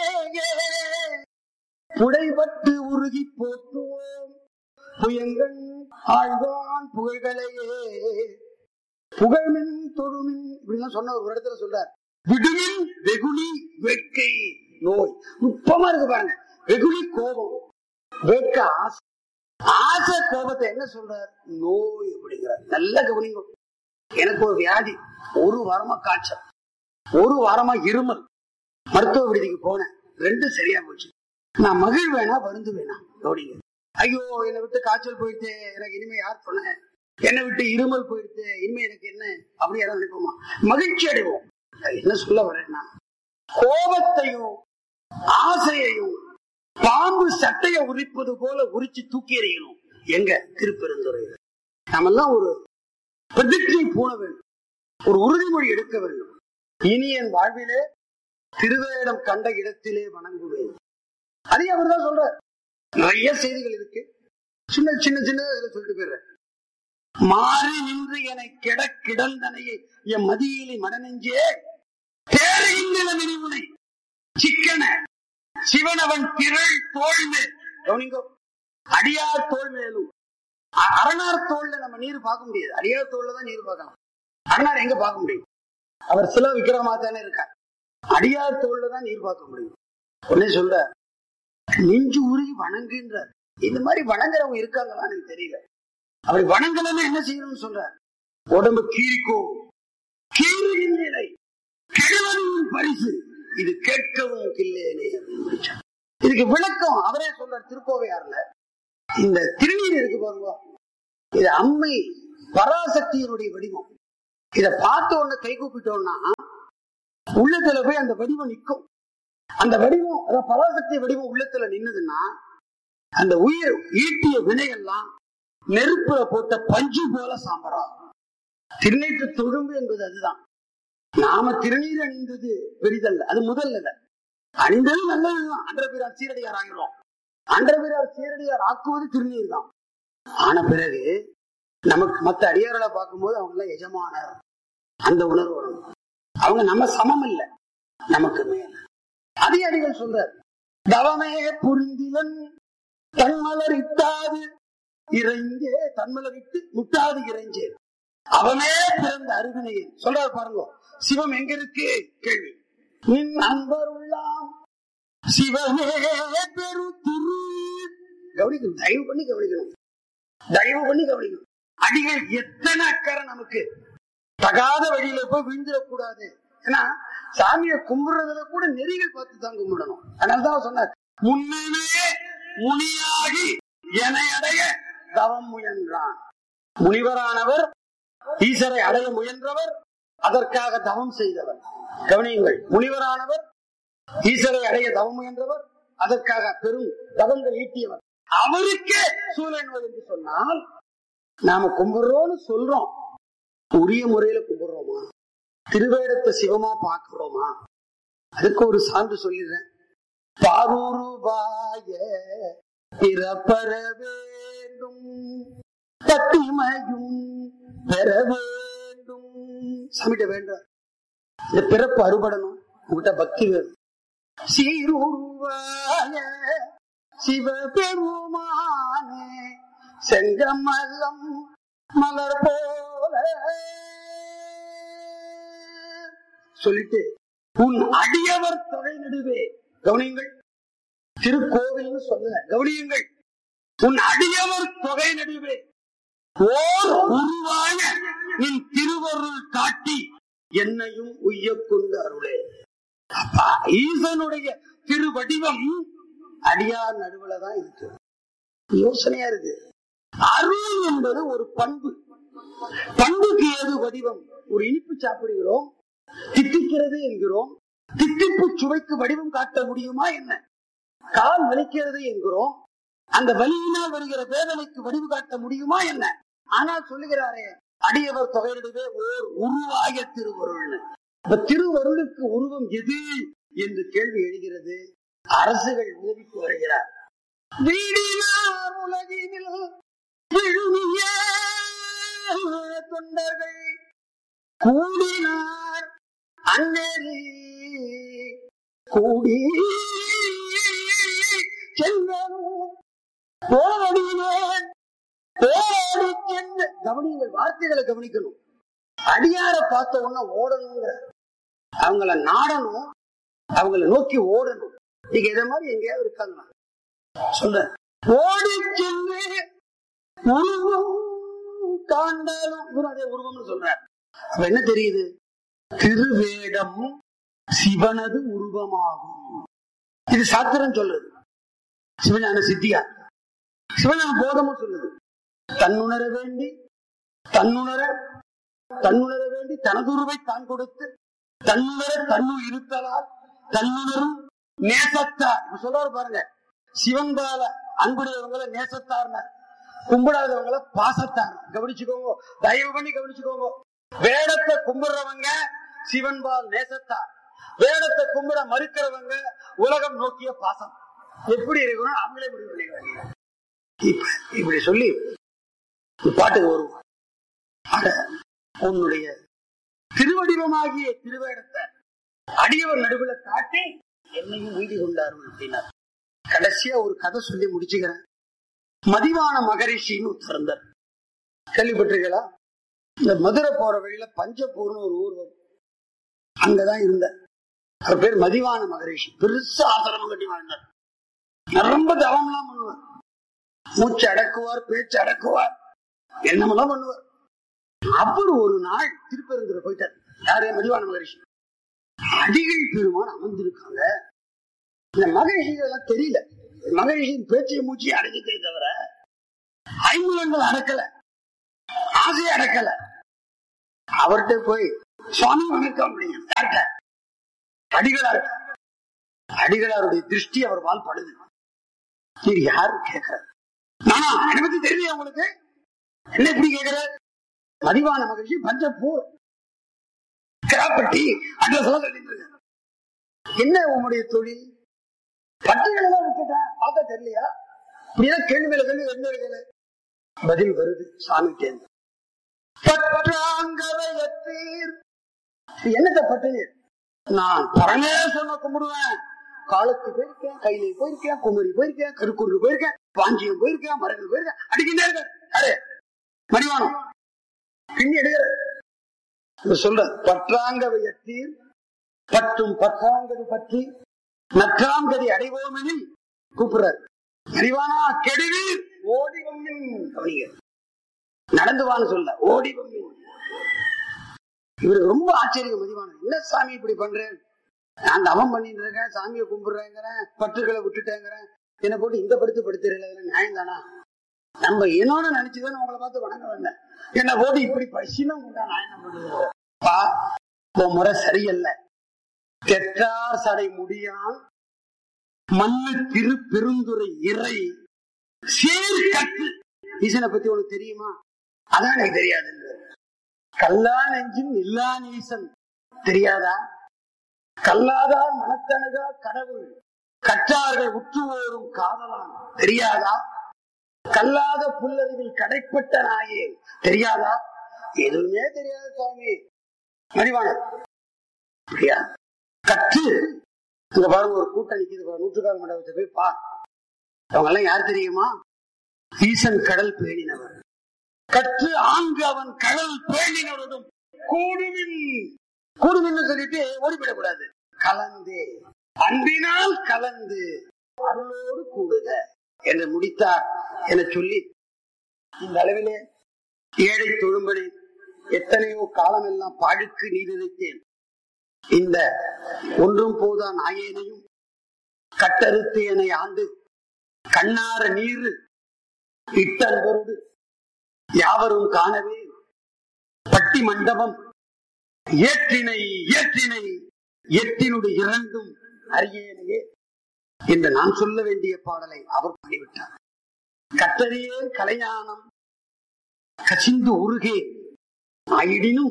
புடைபட்டு உருகி போற்றுவோம் புயங்கன் ஆழ்வான் புகழ்களையே புகழ்மின் தொழுமின் இப்படிலாம் சொன்ன ஒரு இடத்துல சொல்றார் விடுமின் வெகுளி வேட்கை நோய் நுட்பமா இருக்கு பாருங்க வெகுளி கோபம் வேட்கை ஆசை ஆசை கோபத்தை என்ன சொல்றார் நோய் அப்படிங்கிறார் நல்ல கவனிங்க எனக்கு ஒரு வியாதி ஒரு வாரமா காய்ச்சல் ஒரு வாரமா இருமல் மருத்துவ விடுதிக்கு போனேன் ரெண்டும் சரியா போச்சு நான் மகிழ்வேனா வருந்துவேனா கவனிங்க ஐயோ என்னை விட்டு காய்ச்சல் போயிட்டு எனக்கு இனிமே யார் சொன்னேன் என்னை விட்டு இருமல் போயிடுத்து இனிமே எனக்கு என்ன அப்படி யாரும் நினைப்போமா மகிழ்ச்சி அடைவோம் நான் என்ன சொல்ல வரேன்னா கோபத்தையும் ஆசையையும் பாம்பு சட்டையை உரிப்பது போல உரிச்சு தூக்கி எறியணும் எங்க திருப்பெருந்துறையில் நாமெல்லாம் ஒரு பிரதிஜை பூண வேண்டும் ஒரு உறுதிமொழி எடுக்க வேண்டும் இனி என் வாழ்விலே திருவேடம் கண்ட இடத்திலே வணங்குவேன் அதே அவர் தான் சொல்றார் நிறைய செய்திகள் இருக்கு சின்ன சின்ன சின்ன இதுல சொல்லிட்டு போயிடுறேன் மாறி நின்று என கிட கிடந்தனையை என் மதியிலே மடநெஞ்சே தேடுகின்ற நினைவுனை சிக்கன சிவனவன் திரள் தோல்மே கவனிங்கோ அடியார் தோல் மேலும் அ- அரணார் தோல்ல நம்ம நீர் பார்க்க முடியாது அடியார் தோல்ல தான் நீர் பார்க்கலாம் அரணார் எங்க பார்க்க முடியும் அவர் சில விக்கிரமா தானே இருக்கார் அடியார் தோல்ல தான் நீர் பார்க்க முடியும் உடனே சொல்ற நெஞ்சு உருகி வணங்குன்றார் இந்த மாதிரி வணங்குறவங்க இருக்காங்களான்னு எனக்கு தெரியல அப்படி வணங்கலன்னா என்ன செய்யணும்னு சொல்றார் உடம்பு கீரிக்கோ கீரின் நிலை கெடுவதின் பரிசு இது கேட்கவும் கில்லேனே அப்படின்னு வச்சார். இதுக்கு விளக்கம் அவரே சொல்றார் திருக்கோவையார்ல இந்த திருநீர் இருக்கு பாருங்க இது அம்மை பராசக்தியினுடைய வடிவம் இத பார்த்த உடனே கை கூப்பிட்டோம்னா உள்ளத்துல போய் அந்த வடிவம் நிற்கும் அந்த வடிவம் அதாவது பராசக்தி வடிவம் உள்ளத்துல நின்னதுன்னா அந்த உயிர் ஈட்டிய வினையெல்லாம் நெருப்புல போட்ட பஞ்சு போல சாம்பராகும் திருநீற்று தொழும்பு என்பது அதுதான் நாம திருநீர் அணிந்தது பெரிதல்ல அது முதல்ல அணிந்தது நல்லதுதான் அன்றபிரார் சீரடியார் ஆகிறோம் அன்றபிரார் சீரடியார் ஆக்குவது திருநீர் தான் ஆன பிறகு நமக்கு மத்த அடியார்களை பார்க்கும்போது அவங்க எல்லாம் எஜமானர் அந்த உணர்வு வரும் அவங்க நம்ம சமம் இல்ல நமக்கு மேல அதே அடிகள் சொல்றார் தவமே புரிந்திலன் தன்மலர் இட்டாது இறைஞ்சே தன்மலர் இட்டு முட்டாது இறைஞ்சே அவனே பிறந்த அறிவினையன் சொல்றாரு பாருங்க சிவம் எங்க இருக்கு கேள்வி நின் அன்பர் உள்ளாம் சிவமே பெரு திரு கவனிக்கணும் தயவு பண்ணி கவனிக்கணும் தயவு பண்ணி கவனிக்கணும் அடிகள் எத்தனை அக்கறை நமக்கு தகாத வழியில போய் விழுந்துடக்கூடாது ஏன்னா சாமியை கும்பிடுறதுல கூட நெறிகள் பார்த்து தான் கும்பிடணும் அதனாலதான் சொன்னார் முன்னமே முனியாகி என அடைய தவம் முயன்றான் முனிவரானவர் ஈசரை அடைய முயன்றவர் அதற்காக தவம் செய்தவர் கவனியுங்கள் முனிவரானவர் ஈசரை அடைய தவம் முயன்றவர் அதற்காக பெரும் தவங்கள் ஈட்டியவர் அவருக்கே சூழன்வர் என்று சொன்னால் நாம கும்பிடுறோம்னு சொல்றோம் உரிய முறையில கும்பிடுறோமா திருவேடத்தை சிவமா பார்க்கிறோமா அதுக்கு ஒரு சான்று சொல்லிடுறேன் பாரூருவாய பிறப்பெற வேண்டும் பத்திமையும் பெற வேண்டும் சாமிட்ட வேண்டாம் இந்த பிறப்பு அறுபடணும் உங்ககிட்ட பக்தி வேணும் சீருருவாய சிவபெருமானே செங்கமல்லம் மலர் போல சொல்லிட்டு உன் அடியவர் தொகை நடுவே கவனியுங்கள் திருக்கோவில்னு சொல்ல கவனியுங்கள் உன் அடியவர் தொகை நடுவே ஓர் உருவாய நின் திருவருள் காட்டி என்னையும் உய்ய கொண்டு அருளே அப்பா, ஈசனுடைய திருவடிவம் அடியார் நடுவுல தான் இருக்கு யோசனையா இருக்கு அருள் என்பது ஒரு பண்பு பண்புக்கு ஏது வடிவம் ஒரு இனிப்பு சாப்பிடுகிறோம் தித்திக்கிறது என்கிறோம் தித்திப்பு சுவைக்கு வடிவம் காட்ட முடியுமா என்ன கால் வலிக்கிறது என்கிறோம் அந்த வலியினால் வருகிற வேதனைக்கு வடிவு காட்ட முடியுமா என்ன ஆனால் சொல்லுகிறாரே அடியவர் தொகையிடவே ஓர் உருவாய திருவருள்னு இப்ப திருவருளுக்கு உருவம் எது என்று கேள்வி எழுகிறது அரசுகள் உதவிக்கு வருகிறார் வீடினார் உலகினில் விழுமிய தொண்டர்கள் கூடினார் அந்நெறி கூடி சென்றனும் போடினேன் ஓடி சென்று கவனிங்கள் வார்த்தைகளை கவனிக்கணும் அடியார பார்த்த உடனே ஓடணுங்கிற அவங்கள நாடணும் அவங்கள நோக்கி ஓடணும் நீங்க இதை மாதிரி எங்கேயாவது இருக்காங்களா சொல்றேன் ஓடி சென்று உருவம் காண்டாலும் இவரும் அதே உருவம்னு சொல்றார் அப்ப என்ன தெரியுது திருவேடம் சிவனது உருவமாகும் இது சாத்திரம் சொல்றது சிவஞான சித்தியார் சிவஞான போதமும் சொல்லுது தன்னுணர வேண்டி தன்னுணர தன்னுணர வேண்டி தனதுருவை தான் கொடுத்து தன்னுணர தன்னு இருத்தலால் தன்னுணரும் நேசத்தார் இப்ப சொல்றாரு பாருங்க சிவன்பால அன்புடையவங்களை நேசத்தார்னார் கும்பிடாதவங்கள பாசத்தார் கவனிச்சுக்கோங்க தயவு பண்ணி கவனிச்சுக்கோங்க வேடத்தை கும்பிடுறவங்க சிவன்பால் நேசத்தார் வேடத்தை கும்பிட மறுக்கிறவங்க உலகம் நோக்கிய பாசம் எப்படி இருக்கணும் அவங்களே முடிவு பண்ணிக்கிறாங்க இப்ப இப்படி சொல்லி இந்த பாட்டுக்கு வரும் ஆக, உன்னுடைய திருவடிவமாகிய திருவேடத்தை அடியவர் நடுவுல காட்டி என்னையும் வீடு கொண்டாரும் அப்படின்னார் கடைசியா ஒரு கதை சொல்லி முடிச்சுக்கிறேன் மதிவான மகரிஷின்னு ஒருத்தர் கேள்விப்பட்டிருக்கீங்களா இந்த மதுரை போற வழியில பஞ்சப்பூர்னு ஒரு ஊர் வரும் அங்கதான் இருந்தார் அவர் பேர் மதிவான மகரிஷி பெருசா ஆசிரமம் கட்டி வாழ்ந்தார் ரொம்ப தவம்லாம் பண்ணுவார் மூச்சு அடக்குவார் பேச்சு அடக்குவார் என்னமெல்லாம் பண்ணுவார் அவர் ஒரு நாள் திருப்பெருந்துரை போயிட்டார் யாரு மதிவான மகரிஷி அடிகள் பெருமான் அமர்ந்திருக்காங்க இந்த மகரிஷிகள் எல்லாம் தெரியல மகரிஷியின் பேச்சை மூச்சு அடக்கிட்டே தவிர ஐம்புலங்கள் அடக்கல ஆசையை அடக்கல அவர்கிட்ட போய் சுவாமி வணக்கம் அப்படிங்க யார்கிட்ட அடிகளார் அடிகளாருடைய திருஷ்டி அவர் வாழ் படுது சரி யாரு கேட்கிற நானா என்னை பத்தி தெரியலையா உங்களுக்கு என்ன இப்படி கேட்கிற மதிவான மகிழ்ச்சி பஞ்சப்பூர் கிராப்பட்டி அட்ரஸ் எல்லாம் சொல்லிட்டு இருக்க. என்ன உங்களுடைய தொழில் பட்டுகளை தான் விட்டுட்டேன் பார்த்தா தெரியலையா இப்படியெல்லாம் கேள்வி மேல கேள்வி என்ன இருக்குது பதில் வருது சாமி தேர்ந்து பற்றாங்கவையத்தீர் என்னத்த பட்டுனீர் நான் பரமேஸ்வரனை கும்பிடுவேன் காலத்து போயிருக்கேன் கையில போயிருக்கேன் குமரி போயிருக்கேன் கருக்குன்று போயிருக்கேன் பாஞ்சியம் போயிருக்கேன் மரங்கள் போயிருக்கேன் அடிக்கிட்டே இருக்கேன் யாரு மடிவானம் பின்னி எடுக்கிற சொல்ற பற்றாங்கவையத்தீர் பற்றும் பற்றாங்கது பற்றி நற்றாங்கதி அடைவோமெனில் கூப்பிடுறார் அறிவானா கெடுவீர் ஓடி வம்மின் கவனிங்க நடந்து வான்னு சொல்ல ஓடி வம்மின் இவருக்கு ரொம்ப ஆச்சரியம் மதிவான என்ன சாமி இப்படி பண்றேன் நான் தவம் பண்ணிட்டு இருக்கேன் சாமியை கும்பிடுறேங்கிறேன் பற்றுகளை விட்டுட்டேங்கிறேன் என்னை போட்டு இந்த படுத்து படுத்துறதுல நியாயம் தானா நம்ம என்னோட நினைச்சுதான் உங்களை பார்த்து வணங்க வந்தேன் என்னை போட்டு இப்படி பசினம் கொண்டா நான் என்ன பண்ணுவேன் பா உன் முறை சரியல்ல தெற்றார் சடை முடியான் மண்ணு திரு பெருந்துரை இறை சேர் கட்டு ஈசனை பத்தி உனக்கு தெரியுமா அதான் எனக்கு தெரியாது கல்லா நெஞ்சின் இல்லான் ஈசன் தெரியாதா கல்லாதார் மனத்தனதா கடவுள் கற்றார்கள் உற்றுவோரும் காதலான் தெரியாதா கல்லாத புல்லறிவில் கடைப்பட்ட நாயே தெரியாதா எதுவுமே தெரியாது சுவாமி மணிவான அப்படியா கற்று இங்க பாருங்க ஒரு கூட்டம் நிக்குது பாரு, நூற்றுக்கால் மண்டபத்தை போய் பா அவங்க எல்லாம் யார் தெரியுமா ஈசன் கடல் பேணினவர் கற்று ஆங்கு அவன் கடல் பேணினவரும் கூடுமின் கூடுமின்னு சொல்லிட்டு ஓடிவிடக்கூடாது கலந்து அன்பினால் கலந்து அருளோடு கூடுக என்று முடித்தார் என சொல்லி இந்த அளவிலே ஏழை தொழும்படி எத்தனையோ காலமெல்லாம் பாழுக்கு நீர் விதைத்தேன் இந்த ஒன்றும் போதா நாயேனையும் கட்டறுத்து என்னை ஆண்டு கண்ணார நீர் இட்டன்பரோடு யாவரும் காணவே பட்டி மண்டபம் ஏற்றினை ஏற்றினை எட்டினுடைய இரண்டும் அரியேனையே என்று நான் சொல்ல வேண்டிய பாடலை அவர் பாடிவிட்டார் கத்தரியே கலைஞானம் கசிந்து உருகே ஆயிடினும்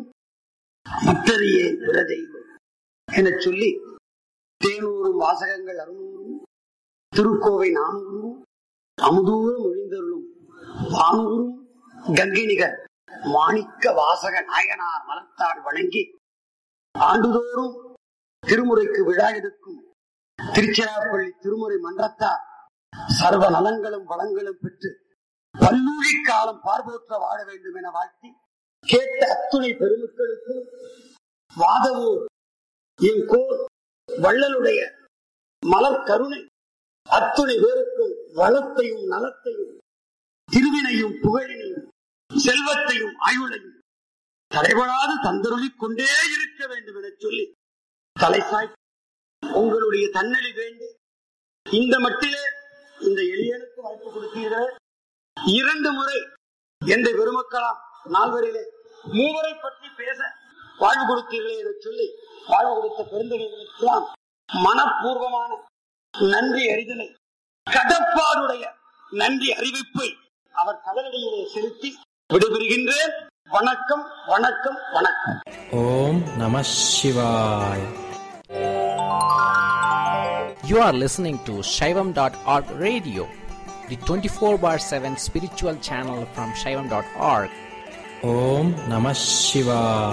மற்றறியே பிற தெய்வம் என சொல்லி தேனூரும் வாசகங்கள் அறுநூறும் திருக்கோவை நானூறும் அமுதூரம் ஒழிந்தருளும் வானூரும் கங்கை நிகர் மாணிக்க வாசக நாயனார் மலத்தால் வணங்கி ஆண்டுதோறும் திருமுறைக்கு விழா எடுக்கும் திருச்சிராப்பள்ளி திருமுறை மன்றத்தார் சர்வ நலங்களும் வளங்களும் பெற்று பல்லூழி காலம் பார்வோற்ற வாழ வேண்டும் என வாழ்த்தி கேட்ட அத்துணை பெருமக்களுக்கு வாதவூர் என் கோர் வள்ளலுடைய மலர் கருணை அத்துணை பேருக்கும் வளத்தையும் நலத்தையும் திருவினையும் புகழினையும் செல்வத்தையும் ஆயுளையும் தடைபடாது தந்தருளிக் கொண்டே இருக்க வேண்டும் என சொல்லி தலைசாய் உங்களுடைய தன்னலி வேண்டி இந்த மட்டிலே இந்த எளியனுக்கு வாய்ப்பு கொடுத்தீர்கள் இரண்டு முறை எந்த பெருமக்களாம் நால்வரிலே மூவரை பற்றி பேச வாழ்வு கொடுத்தீர்களே என சொல்லி வாழ்வு கொடுத்த பெருந்தகைகளுக்கெல்லாம் மனப்பூர்வமான நன்றி அறிதலை கடப்பாடுடைய நன்றி அறிவிப்பை அவர் கதலடியிலே செலுத்தி விடைபெறுகின்றேன் வணக்கம் வணக்கம் வணக்கம் Om Namah Shivaya. You are listening to Shaivam.org radio, the 24 bar 7 spiritual channel from Shaivam.org. Om Namah Shivaya.